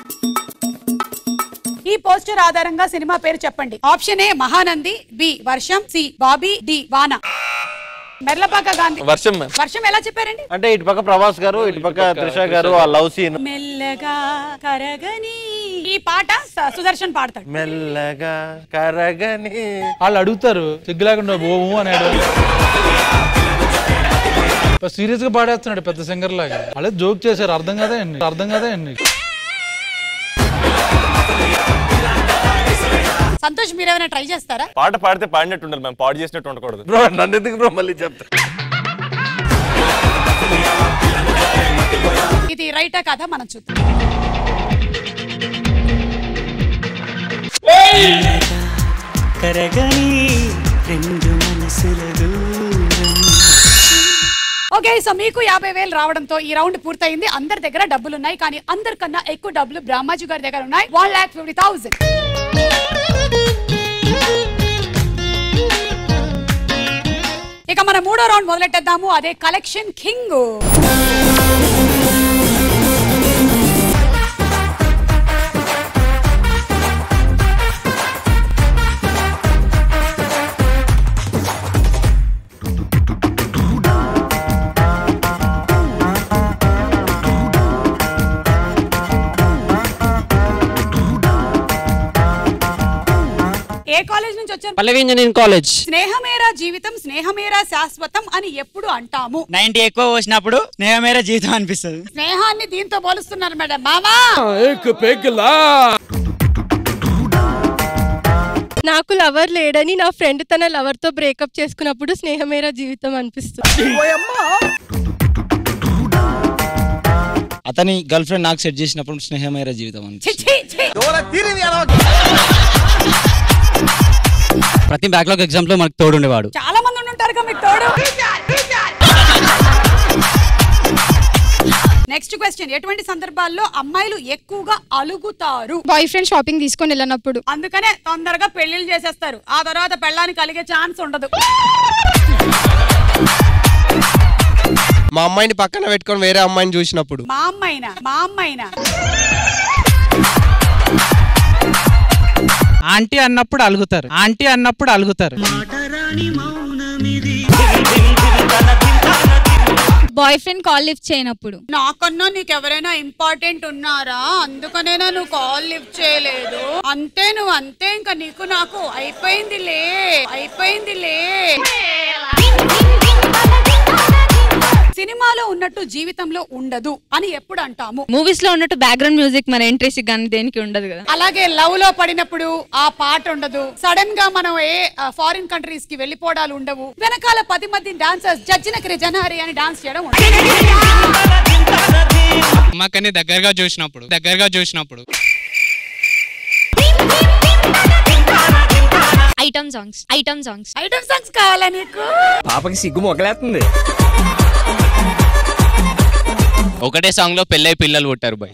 ఈ పోస్టర్ ఆధారంగా సినిమా పేరు చెప్పండి option A Mahanandi B Varsham C Bobby D Vaana Merlapaka Gandhi వర్షం వర్షం ఎలా చెప్పారండి అంటే ఇటు పక్క ప్రభాస్ గారు ఇటు పక్క త్రిష గారు ఆ లవ్ సీన్ మెల్లగా కరగని ఈ పాట స- సుదర్శన్ పాడతాడు మెల్లగా కరగని వాళ్ళు అడుగుతారు సిగ్గు లేకుండా ఓము అని సీరియస్ గా పాడేస్తున్నాడు పెద్ద సింగర్ లాగా అలా జోక్ చేశారు అర్థం కదా అండి అర్థం కదా అండి సంతోష్ మీరు ఏమైనా ట్రై చేస్తారా పాట పాడితే పాడినట్టు ఉండాలి మ్యామ్ పాడు చేసినట్టు ఉండకూడదు బ్రో నన్ను ఎందుకు బ్రో మళ్ళీ చెప్తా ఇది రైటా కాదా మనం చూద్దాం కరగని రెండు మనసుల దూరం ఓకే సో మీకు యాభై వేలు రావడంతో ఈ రౌండ్ పూర్తయింది అందరి దగ్గర డబ్బులు ఉన్నాయి కానీ అందరికన్నా ఎక్కువ డబ్బులు బ్రహ్మాజీ గారి దగ్గర ఉన్నాయి వన్ లాక్ ఫిఫ్టీ థౌసండ్ ఇక మన మూడో రౌండ్ మొదలెట్టేద్దాము అదే కలెక్షన్ కింగ్ ఏ కాలేజ్ నుంచి వచ్చారు పల్లవి ఇంజనీరింగ్ కాలేజ్ స్నేహమేరా జీవితం స్నేహమేరా శాశ్వతం అని ఎప్పుడు అంటాము నైన్టీ ఎక్కువ వచ్చినప్పుడు స్నేహమేర జీవితం అనిపిస్తుంది స్నేహాన్ని దీంతో పోలుస్తున్నారు మేడం మామా నాకు లవర్ లేడని నా ఫ్రెండ్ తన లవర్ తో బ్రేకప్ చేసుకున్నప్పుడు స్నేహమేరా జీవితం అనిపిస్తుంది అతని గర్ల్ ఫ్రెండ్ నాకు సెట్ చేసినప్పుడు స్నేహమేర జీవితం అని ఛీ, ఛీ, ఛీ. ప్రతి బ్యాక్లాగ్ ఎగ్జామ్ లో మనకు తోడుండేవాడు చాలా మంది ఉండుంటారు కదా మీకు తోడు నెక్స్ట్ క్వశ్చన్ ఎటువంటి సందర్భాల్లో అమ్మాయిలు ఎక్కువగా అలుగుతారు బాయ్ ఫ్రెండ్ షాపింగ్ తీసుకొని వెళ్ళినప్పుడు అందుకనే తొందరగా పెళ్లిళ్ళు చేసేస్తారు ఆ తర్వాత పెళ్ళానికి కలిగే ఛాన్స్ ఉండదు మా అమ్మాయిని పక్కన పెట్టుకొని వేరే అమ్మాయిని చూసినప్పుడు మా అమ్మాయినా మా అమ్మాయినా ఆంటీ అన్నప్పుడు అలుగుతారు ఆంటీ అన్నప్పుడు అలుగుతారు బాయ్ ఫ్రెండ్ కాల్ లిఫ్ట్ చేయనప్పుడు నాకన్నా నీకు ఎవరైనా ఇంపార్టెంట్ ఉన్నారా అందుకనేనా నువ్వు కాల్ లిఫ్ట్ చేయలేదు అంతే నువ్వు అంతే ఇంకా నీకు నాకు అయిపోయిందిలే అయిపోయిందిలే సినిమాలో ఉన్నట్టు జీవితంలో ఉండదు అని ఎప్పుడు అంటాము మూవీస్ లో ఉన్నట్టు బ్యాక్గ్రౌండ్ మ్యూజిక్ మన ఎంట్రీస్ కానీ దేనికి ఉండదు కదా అలాగే లవ్ లో పడినప్పుడు ఆ పాట ఉండదు సడన్ గా మనం ఏ ఫారిన్ కంట్రీస్ కి వెళ్ళిపోవడాలు ఉండవు వెనకాల పది మంది డాన్సర్స్ జడ్జినకరి జనహరి అని డాన్స్ చేయడం ఉండదు అమ్మకని దగ్గరగా చూసినప్పుడు దగ్గరగా చూసినప్పుడు item songs item songs item songs కావాలా నీకు పాపకి సిగ్గు మొగలేస్తుంది ఒకటే సాంగ్ లో పెళ్ళై పిల్లలు పుట్టారు బాయ్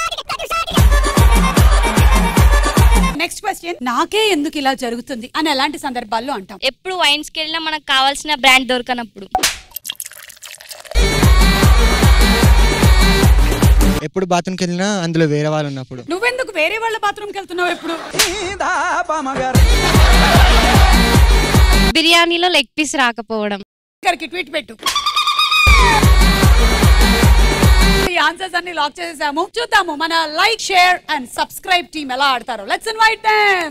నెక్స్ట్ క్వశ్చన్ నాకే ఎందుకు ఇలా జరుగుతుంది అని ఎలాంటి సందర్భాల్లో అంటాం ఎప్పుడు వైన్స్ కి వెళ్ళినా మనకు కావాల్సిన బ్రాండ్ దొరకనప్పుడు ఎప్పుడు బాత్రూమ్కి వెళ్ళినా అందులో వేరే వాళ్ళు ఉన్నప్పుడు నువ్వెందుకు వేరే వాళ్ళ బాత్రూమ్కి వెళ్తున్నావు ఎప్పుడు బిర్యానీలో లెగ్ పీస్ రాకపోవడం గారికి ట్వీట్ పెట్టు ఈ ఆన్సర్స్ అన్ని లాక్ చేసేసాము చూద్దాము మన like share and subscribe team ఎలా ఆడతారో లెట్స్ ఇన్వైట్ దెం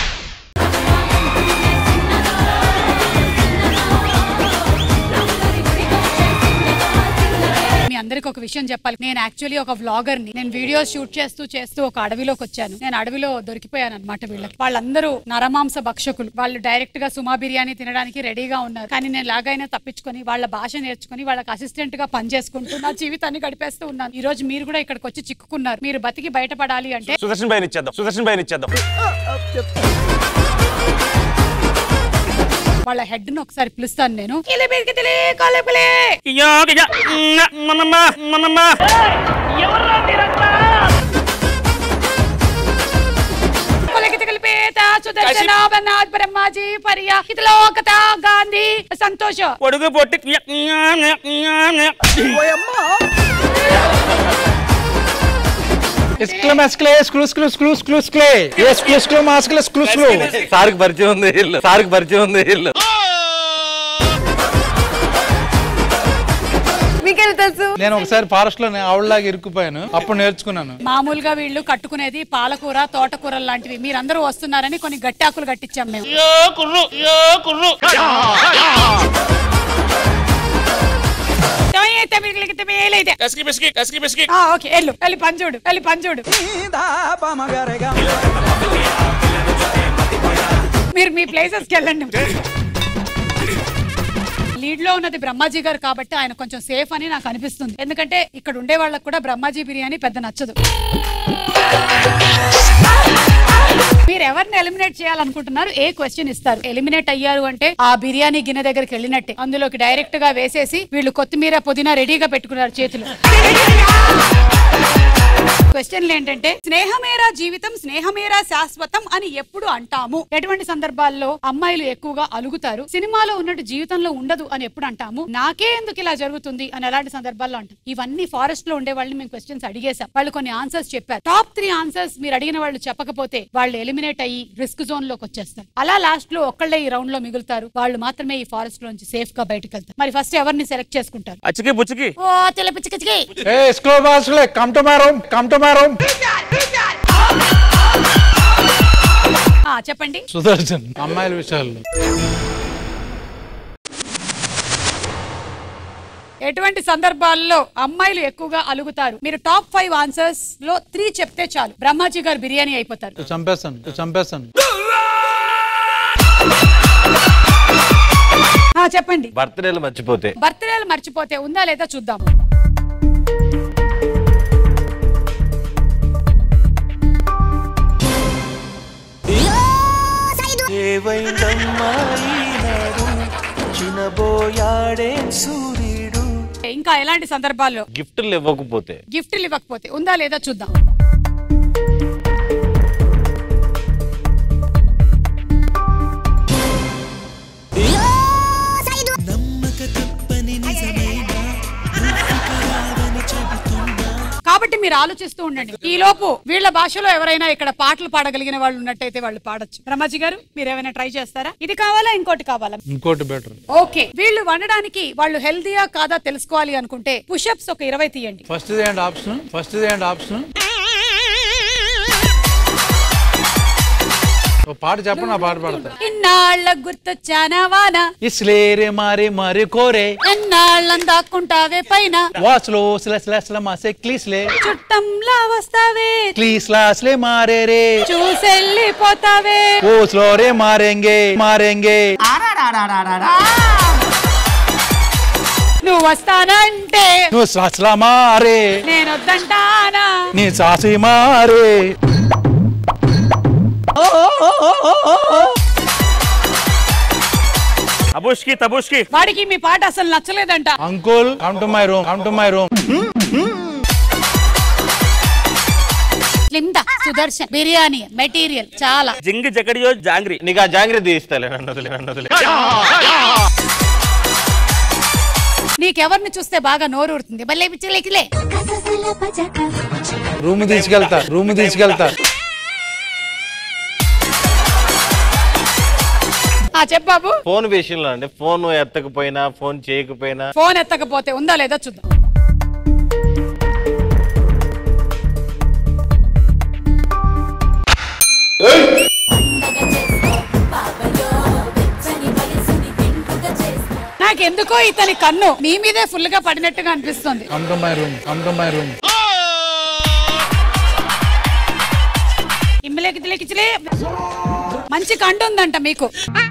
మీ అందరికి ఒక విషయం చెప్పాలి నేను యాక్చువల్లీ ఒక వ్లాగర్ ని నేను వీడియోస్ షూట్ చేస్తూ చేస్తూ ఒక అడవిలోకి వచ్చాను నేను అడవిలో దొరికిపోయాను అనమాట వీళ్ళకి వాళ్ళందరూ నరమాంస భక్షకులు వాళ్ళు డైరెక్ట్ గా సుమా బిర్యానీ తినడానికి రెడీగా ఉన్నారు కానీ నేను లాగైనా తప్పించుకొని వాళ్ళ భాష నేర్చుకుని వాళ్ళకి అసిస్టెంట్ గా పనిచేసుకుంటూ నా జీవితాన్ని గడిపేస్తూ ఉన్నాను ఈ రోజు మీరు కూడా ఇక్కడికి వచ్చి చిక్కుకున్నారు మీరు బతికి బయటపడాలి అంటే సుదర్శన్ పైన ఇచ్చేద్దాం సుదర్శన్ పైన ఇచ్చేద్దాం వాళ్ళ హెడ్ ను ఒకసారి పిలుస్తాను నేను కిలి బిలికి తిలి, కొలి పిలి. కొలికి తిగిలి పీత, సుదర్శన, బన్నాథ్, బ్రహ్మాజీ పర్య హితలోకత గాంధీ సంతోష్ పొడుగు పొట్టి ఎస్క్లమ్ ఎస్క్లే స్క్లూ స్క్లూ స్క్లూ స్క్లూ స్క్లే ఏ స్క్లూ స్క్లూ మాస్క్లే స్క్లూ స్క్లూ సార్కి పరిచయం ఉంది ఇల్లు సార్కి పరిచయం ఉంది ఇల్లు మీకెళ్ళి తెలుసు నేను ఒకసారి ఫారెస్ట్ లో ఆవుల్లాగా ఇరుక్కుపోయాను అప్పుడు నేర్చుకున్నాను మామూలుగా వీళ్ళు కట్టుకునేది పాలకూర తోటకూర లాంటివి మీరందరూ వస్తున్నారని కొన్ని గట్టాకులు కట్టించాం మేము అయితే మిగిలితే మేలైతే. ఆ, ఓకే వెళ్ళు వెళ్ళి పంచుడు వెళ్ళి పంచుడు మీరు మీ ప్లేసెస్ కి వెళ్ళండి లీడ్ లో ఉన్నది బ్రహ్మాజీ గారు కాబట్టి ఆయన కొంచెం సేఫ్ అని నాకు అనిపిస్తుంది ఎందుకంటే ఇక్కడ ఉండే వాళ్ళకి కూడా బ్రహ్మాజీ బిర్యానీ పెద్ద నచ్చదు మీరు ఎవరిని ఎలిమినేట్ చేయాలనుకుంటున్నారు ఏ క్వశ్చన్ ఇస్తారు ఎలిమినేట్ అయ్యారు అంటే ఆ బిర్యానీ గిన్నె దగ్గరికి వెళ్ళినట్టే అందులోకి డైరెక్ట్ గా వేసేసి వీళ్ళు కొత్తిమీర పుదీనా రెడీగా పెట్టుకున్నారు చేతులు క్వశ్చన్లు ఏంటంటే స్నేహమేరా జీవితం స్నేహమేరా శాశ్వతం అని ఎప్పుడు అంటాము ఎటువంటి సందర్భాల్లో అమ్మాయిలు ఎక్కువగా అలుగుతారు సినిమాలో ఉన్నట్టు జీవితంలో ఉండదు అని ఎప్పుడు అంటాము నాకే ఎందుకు ఇలా జరుగుతుంది అని ఎలాంటి సందర్భాల్లో అంటాం ఇవన్నీ ఫారెస్ట్ లో ఉండే వాళ్ళని మేము క్వశ్చన్స్ అడిగేశాం వాళ్ళు కొన్ని ఆన్సర్స్ చెప్పారు టాప్ త్రీ ఆన్సర్స్ మీరు అడిగిన వాళ్ళు చెప్పకపోతే వాళ్ళు ఎలిమినేట్ అయ్యి రిస్క్ జోన్ లోకి వచ్చేస్తారు అలా లాస్ట్ లో ఒక్కళ్ళే ఈ రౌండ్ లో మిగులుతారు వాళ్ళు మాత్రమే ఈ ఫారెస్ట్ లోంచి సేఫ్ గా బయటకు వెళ్తారు మరి ఫస్ట్ ఎవరిని సెలెక్ట్ చేసుకుంటారు అచ్చికి బుచ్చికి ఓ తెల్ల పిచ్చి కిచ్చికి. ఏ స్క్లూ మాస్క్లే come to my room come to my room ఆ, చెప్పండి సుదర్శన్ అమ్మాయిల విషయాల్లో ఎటువంటి సందర్భాల్లో అమ్మాయిలు ఎక్కువగా అలుగుతారు మీరు టాప్ ఫైవ్ ఆన్సర్స్ లో త్రీ చెప్తే చాలు బ్రహ్మాజీ గారు బిర్యానీ అయిపోతారు చంపేస్తాను చంపేస్తాను ఆ, చెప్పండి బర్త్డేలు మర్చిపోతే బర్త్డేలు మర్చిపోతే ఉందా లేదా చూద్దాం ఏవైందమ్మా ఈనాడు చినబోయాడే సూర్యుడు ఇంకా ఎలాంటి సందర్భాల్లో గిఫ్ట్లు ఇవ్వకపోతే గిఫ్ట్లు ఇవ్వకపోతే ఉందా లేదా చూద్దాం కాబట్టి మీరు ఆలోచిస్తూ ఉండండి ఈ లోపు వీళ్ళ భాషలో ఎవరైనా ఇక్కడ పాటలు పాడగలిగిన వాళ్ళు ఉన్నట్టయితే వాళ్ళు పాడొచ్చు బ్రహ్మాజీ గారు మీరు ఏమైనా ట్రై చేస్తారా ఇది కావాలా ఇంకోటి కావాలా ఇంకోటి బెటర్ ఓకే వీళ్ళు వండడానికి వాళ్ళు హెల్దీయా కాదా తెలుసుకోవాలి అనుకుంటే పుషప్స్ ఒక ఇరవై తీయండి ఫస్ట్ ఏంటి ఆప్షన్ ఫస్ట్ ఏంటి ఆప్షన్ ఓ పాట చెప్పండి ఆ పాట పాడతా ఇన్నాళ్ళ గుర్తొచ్చానా వాన ఇస్లేరే మారే మారే కోరే ఎన్నాళ్ళం దాక్కుంటావే పైన వాస్లో స్ల స్ల స్ల మాసే క్లీస్లే చుట్టంలా వస్తావే క్లీస్ లాస్లే మారే రే చూసెళ్ళిపోతావే ఓ స్లో రే మారేంగే మారేంగే నువ్వు వస్తానంటే నువ్వు స్ల మారే నేను వద్దంటానా నీ సాసి మారే అబుష్కి తబుష్కి వాడికి మీ పాట అసలు నచ్చలేదంట uncle come to my room come to my room లింద సుదర్శన్ బిర్యానీ మెటీరియల్ చాలా జింగి జకడియో జాంగ్రీ నీకు ఆ జాంగ్రీ తీస్తాలే నన్ను వదిలే నన్ను వదిలే నీకెవరిని చూస్తే బాగా నోరు ఊరుతుంది భలే పిచ్చిలేకిలే రూమ్ తీసుకెళ్తా రూమ్ తీసుకెళ్తా ఆ చెప్పాబు ఫోన్ విషయంలో అండి ఫోన్ ఎత్తకపోయినా ఫోన్ చేయకపోయినా ఫోన్ ఎత్తకపోతే ఉందా లేదా చూద్దాం నాకెందుకో ఇతని కన్ను మీ మీదే ఫుల్ గా పడినట్టుగా అనిపిస్తుంది come to my room come to my room ఇమ్మలేకి తిలేకిచిలే మంచి కండు ఉందంట మీకు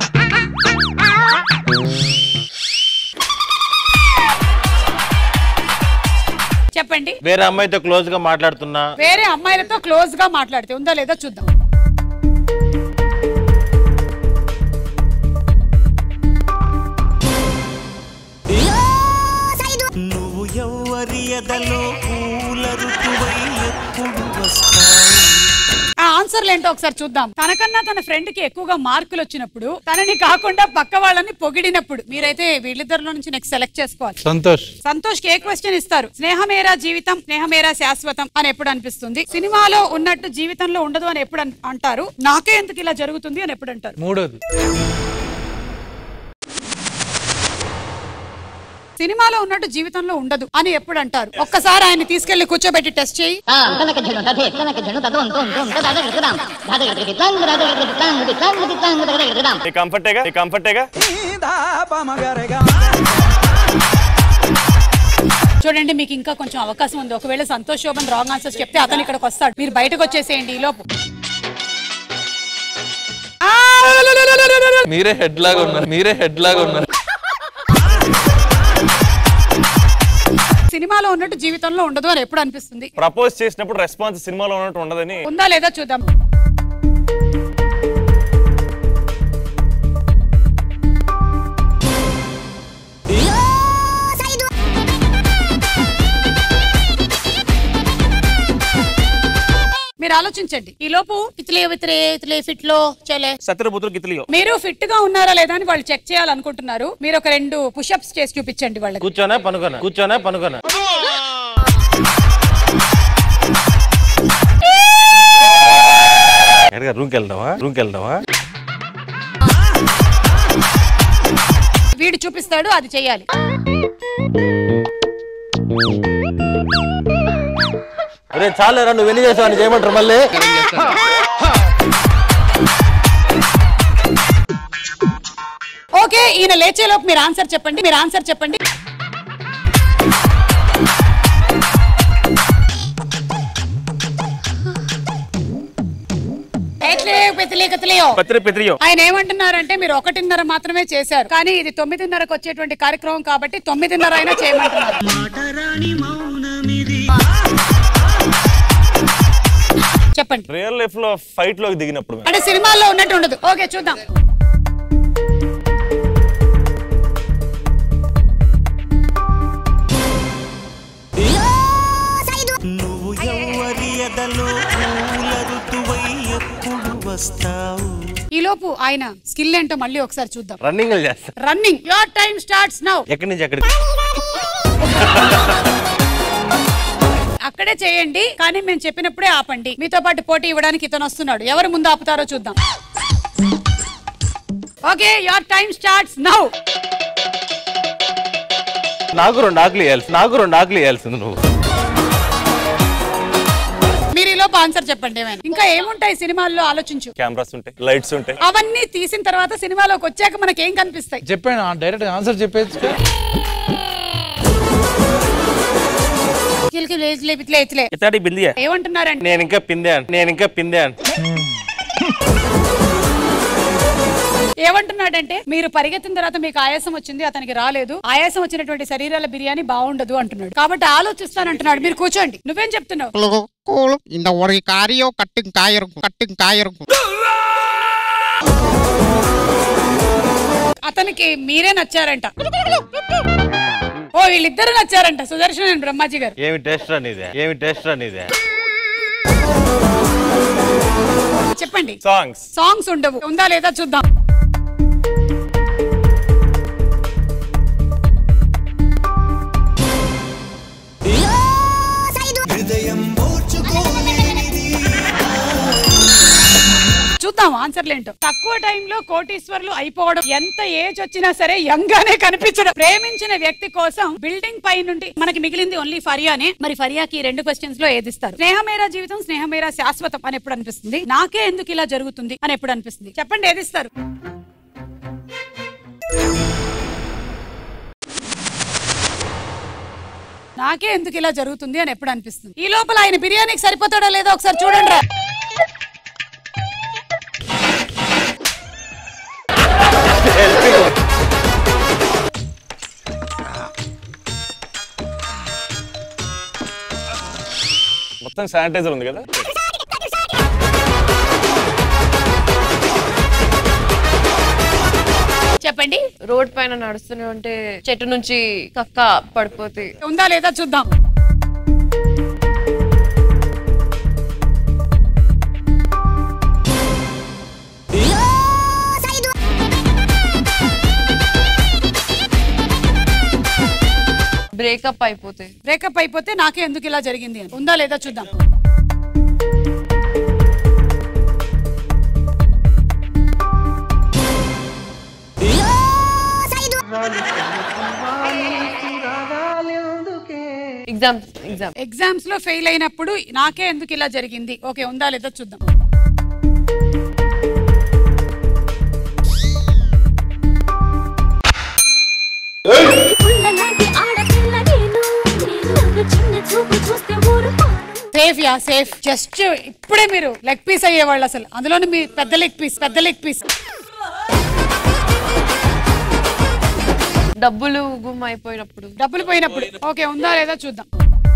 చెప్పండి వేరే అమ్మాయితో క్లోజ్ గా మాట్లాడుతున్నా వేరే అమ్మాయిలతో క్లోజ్ గా మాట్లాడితే ఉందా లేదా చూద్దాం నువ్వు ఎవ్వరి ఎదలో పూల ఋతువై ఎప్పుడు వస్తావు ఆ ఆన్సర్లు ఏంటో ఒకసారి చూద్దాం తనకన్నా తన ఫ్రెండ్ కి ఎక్కువగా మార్కులు వచ్చినప్పుడు తనని కాకుండా పక్క వాళ్ళని పొగిడినప్పుడు మీరైతే వీళ్ళిద్దరిలో నుంచి నెక్స్ట్ సెలెక్ట్ చేసుకోవాలి సంతోష్ సంతోష్ కి ఏ క్వశ్చన్ ఇస్తారు స్నేహమేరా జీవితం స్నేహమేరా శాశ్వతం అని ఎప్పుడు అనిపిస్తుంది సినిమాలో ఉన్నట్టు జీవితంలో ఉండదు అని ఎప్పుడు అన్- అంటారు నాకే ఎందుకు ఇలా జరుగుతుంది అని ఎప్పుడు అంటారు మూడోది సినిమాలో ఉన్నట్టు జీవితంలో ఉండదు అని ఎప్పుడు అంటారు ఒక్కసారి ఆయన తీసుకెళ్లి కూర్చోబెట్టి టెస్ట్ చేయి నీ కంఫర్టేగా నీ కంఫర్టేగా చూడండి మీకు ఇంకా కొంచెం అవకాశం ఉంది ఒకవేళ సంతోష్ శోభన్ రాంగ్ ఆన్సర్స్ చెప్తే అతను ఇక్కడికి వస్తాడు మీరు బయటకు వచ్చేసేయండి ఈ లోపు మీరే హెడ్ లాగా ఉన్నారు మీరే హెడ్ లాగా ఉన్నారు సినిమాలో ఉన్నట్టు జీవితంలో ఉండదు అని ఎప్పుడు అనిపిస్తుంది ప్రపోజ్ చేసినప్పుడు రెస్పాన్స్ సినిమాలో ఉన్నట్టు ఉండదని ఉందా లేదా చూద్దాం మీరు ఆలోచించండి ఈ లోపు ఇతలే వితలే ఇతలే ఫిట్ లో చలే సత్రపుత్రు గిత్లియో మీరు ఫిట్ గా ఉన్నారా లేదా అని వాళ్ళు చెక్ చేయాలనుకుంటున్నారు మీరు ఒక రెండు పుషప్స్ చేసి చూపించండి వాళ్ళకి కూర్చోనా పనుకోనా కూర్చోనా పనుకోనా ఎడగా రూమ్కి వెళ్దామా రూమ్కి వెళ్దామా వీడు చూపిస్తాడు అది చేయాలి అరే చాలేరా నువ్వు ఎన్ని చేసావు అని చేయమంటారు మళ్ళీ ఓకే ఈయన లేచే లోపు మీరు ఆన్సర్ చెప్పండి మీరు ఆన్సర్ చెప్పండి ఎట్లే పెతిలే కతిలేయో. పత్రి పిత్రియో ఆయన ఏమంటున్నారంటే మీరు ఒకటిన్నర మాత్రమే చేశారు కానీ ఇది తొమ్మిదిన్నరకు వచ్చేటువంటి కార్యక్రమం కాబట్టి తొమ్మిదిన్నర అయినా చేయమంటున్నారు చెప్పండి రియల్ లైఫ్ లో ఫైట్ లోకి దిగినప్పుడు అంటే సినిమాల్లో ఉన్నట్టు ఉండదు ఓకే చూద్దాం నువ్వు ఎవ్వరి ఎదలో పూల ఋతువై ఎప్పుడు వస్తావు ఈ లోపు ఆయన స్కిల్ ఏంటో మళ్ళీ ఒకసారి చూద్దాం రన్నింగ్ చేస్తా running your time starts now ఎక్కడి నుంచి ఎక్కడికి అక్కడే చేయండి కానీ మేము చెప్పినప్పుడే ఆపండి మీతో పాటు పోటీ ఇవ్వడానికి ఇతను వస్తున్నాడు ఎవరు ముందు ఆపుతారో చూద్దాం okay your time starts now నాకు రెండు ఆకులు వేయాల్సి నాకు రెండు ఆకులు వేయాల్సింది నువ్వు మీరు ఈ లోపు ఆన్సర్ చెప్పండి ఏమైనా ఇంకా ఏముంటాయి సినిమాల్లో ఆలోచించు కెమెరాస్ ఉంటాయి లైట్స్ ఉంటాయి అవన్నీ తీసిన తర్వాత సినిమాలోకి వచ్చాక మనకి ఏం కనిపిస్తాయి చెప్పాను డైరెక్ట్ ఆన్సర్ చెప్పేసి కిలికి ఇట్లే ఇట్లే ఇట్లే ఇతడి బిందియా ఏమంటున్నారండి నేను ఇంకా పిందే అంట నేను ఇంకా పిందే అంట ఏమంటున్నాడంటే మీరు పరిగెత్తిన తర్వాత మీకు ఆయాసం వచ్చింది అతనికి రాలేదు ఆయాసం వచ్చినటువంటి శరీరాల బిర్యానీ బాగుండదు అంటున్నాడు కాబట్టి ఆలోచిస్తానంటున్నాడు మీరు కూర్చోండి నువ్వేం చెప్తున్నావు இந்த ஒரு காரியம் கட்டும் காயிருக்கும் கட்டும் காயிருக்கும் అతనికి మీరే నచ్చారంట ఓ వీళ్ళిద్దరు నచ్చారంట సుదర్శన్ అండ్ బ్రహ్మాజీ గారు ఏమి టేస్ట్ అనేది ఏమి టేస్ట్ అనేది చెప్పండి సాంగ్స్ సాంగ్స్ ఉండవు ఉందా లేదా చూద్దాం చూద్దాం ఆన్సర్లు ఏంటో తక్కువ టైంలో కోటీశ్వర్లు అయిపోవడం ఎంత ఏజ్ వచ్చినా సరే యంగ్ గానే కనిపించడం ప్రేమించిన వ్యక్తి కోసం బిల్డింగ్ పై నుండి మనకి మిగిలింది ఓన్లీ ఫరియానే మరి ఫరియాకి ఈ రెండు క్వశ్చన్స్ లో ఏదిస్తారు స్నేహమేరా జీవితం స్నేహమేరా శాశ్వతం అని ఎప్పుడు అనిపిస్తుంది నాకే ఎందుకు ఇలా జరుగుతుంది అని ఎప్పుడు అనిపిస్తుంది చెప్పండి ఏదిస్తారు నాకే ఎందుకు ఇలా జరుగుతుంది అని ఎప్పుడు అనిపిస్తుంది ఈ లోపల ఆయన బిర్యానీకి సరిపోతాడో లేదో ఒకసారి చూడండి రా. మొత్తం శానిటైజర్ ఉంది కదా చెప్పండి రోడ్ పైన నడుస్తూనే ఉంటే చెట్టు నుంచి కక్క పడిపోతే ఉందా లేదా చూద్దాం బ్రేకప్ అయిపోతే బ్రేకప్ అయిపోతే నాకే ఎందుకు ఇలా జరిగింది అని ఉందా లేదా చూద్దాం ఎగ్జామ్ ఎగ్జామ్ ఎగ్జామ్స్ లో ఫెయిల్ అయినప్పుడు నాకే ఎందుకు ఇలా జరిగింది ఓకే ఉందా లేదా చూద్దాం పుల్లలాంటి ఆడపిల్ల నేను నన్ను చిన్న చూపు చూస్తే ఊరుకో సేఫ్ యా సేఫ్ జస్ట్ ఇప్పుడే మీరు లెగ్ పీస్ అయ్యేవాళ్ళు అసలు అందులోని మీ పెద్ద లెగ్ పీస్ పెద్ద లెగ్ పీస్ డబ్బులు గుమ్ అయిపోయినప్పుడు డబ్బులు పోయినప్పుడు ఓకే ఉందా లేదా చూద్దాం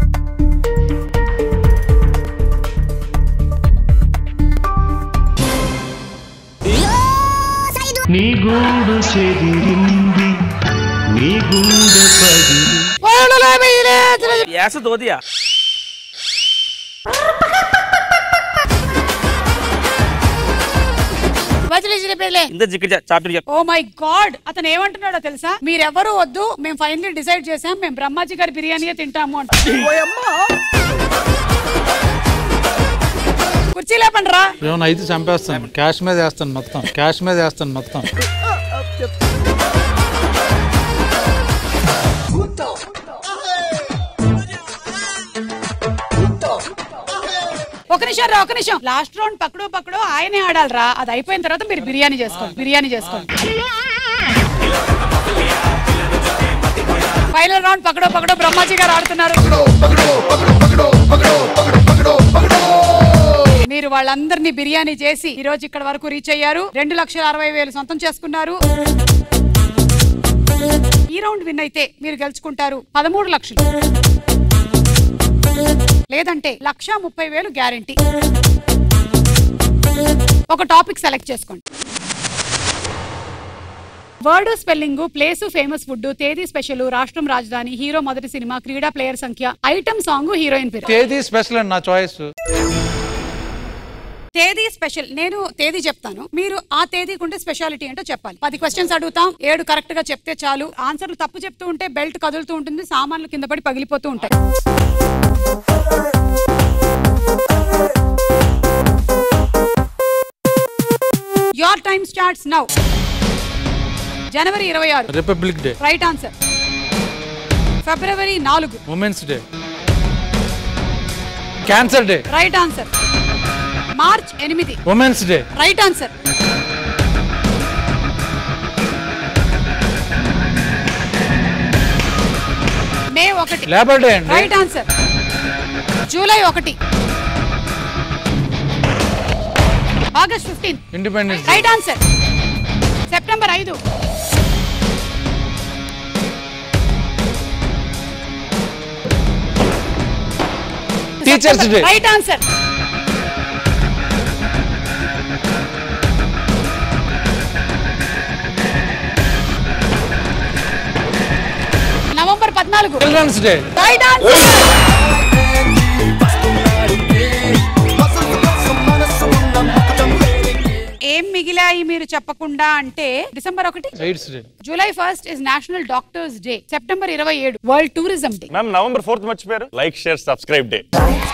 నీ గూడు చెదిరింది నీ గుండె పగిలి యాస దోదియా ఇంత జిక్క చాపిడి ఓ మై గాడ్ అతను ఏమంటున్నాడో తెలుసా మీరెవరు వద్దు మేము ఫైనల్లీ డిసైడ్ చేసాం మేము బ్రహ్మాజీ గారి బిర్యానీయే తింటాము అంట కుర్చీ లేపండి రా ఏమన్నా అయితే చంపేస్తాను క్యాష్ మీద వేస్తాను మొత్తం క్యాష్ మీద వేస్తాను మొత్తం ఒక నిమిషం రా ఒక నిమిషం లాస్ట్ రౌండ్ పక్కడో పక్కడో ఆయనే ఆడాలి రా అది అయిపోయిన తర్వాత మీరు బిర్యానీ చేసుకోండి బిర్యానీ చేసుకోండి ఫైనల్ రౌండ్ పక్కడో పక్కడో బ్రహ్మాజీ గారు ఆడుతున్నారు మీరు వాళ్ళందరినీ బిర్యానీ చేసి ఈ రోజు ఇక్కడ వరకు రీచ్ అయ్యారు రెండు లక్షల అరవై వేలు సొంతం చేసుకున్నారు ఈ రౌండ్ విన్ అయితే మీరు గెలుచుకుంటారు పదమూడు లక్షలు లేదంటే లక్ష ముప్పై వేలు గ్యారంటీ ఒక టాపిక్ సెలెక్ట్ చేసుకోండి word spelling place famous food తేదీ స్పెషల్ రాష్ట్రం రాజధాని హీరో మొదటి సినిమా క్రీడా ప్లేయర్ సంఖ్య ఐటమ్ సాంగ్ హీరోయిన్ పేరు తేదీ స్పెషల్ అండి నా చాయిస్ తేదీ స్పెషల్ నేను తేదీ చెప్తాను మీరు ఆ తేదీకుంటే స్పెషాలిటీ ఏంటో చెప్పాలి పది క్వశ్చన్స్ అడుగుతాం ఏడు కరెక్ట్ గా చెప్తే చాలు ఆన్సర్లు తప్పు చెప్తూ ఉంటే బెల్ట్ కదులుతూ ఉంటుంది సామాన్లు కింద పడి పగిలిపోతూ ఉంటాయి యోర్ టైమ్ స్టార్ట్స్ నౌ జనవరి ఇరవై ఆరు రిపబ్లిక్ డే రైట్ ఆన్సర్ ఫిబ్రవరి నాలుగు women's day cancer day right answer March ఎనిమిది women's day right answer May ఒకటి లేబర్ డే అండి రైట్ ఆన్సర్ జూలై ఒకటి August fifteen independence right answer September ఐదు teachers day right answer November పద్నాలుగు children's day right answer ఏం మిగిలాయి మీరు చెప్పకుండా అంటే డిసెంబర్ ఒకటి AIDS day July first is national doctors day September ఇరవై ఏడు world tourism day ma'am November fourth మర్చిపోయారు like share subscribe day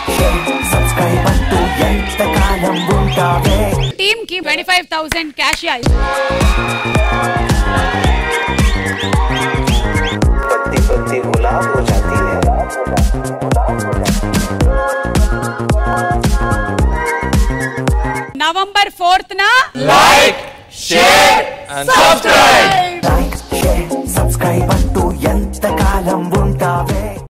team కి twenty five thousand cash November fourth నా like share and subscribe subscribe అంటూ ఎంతకాలం ఉంటావే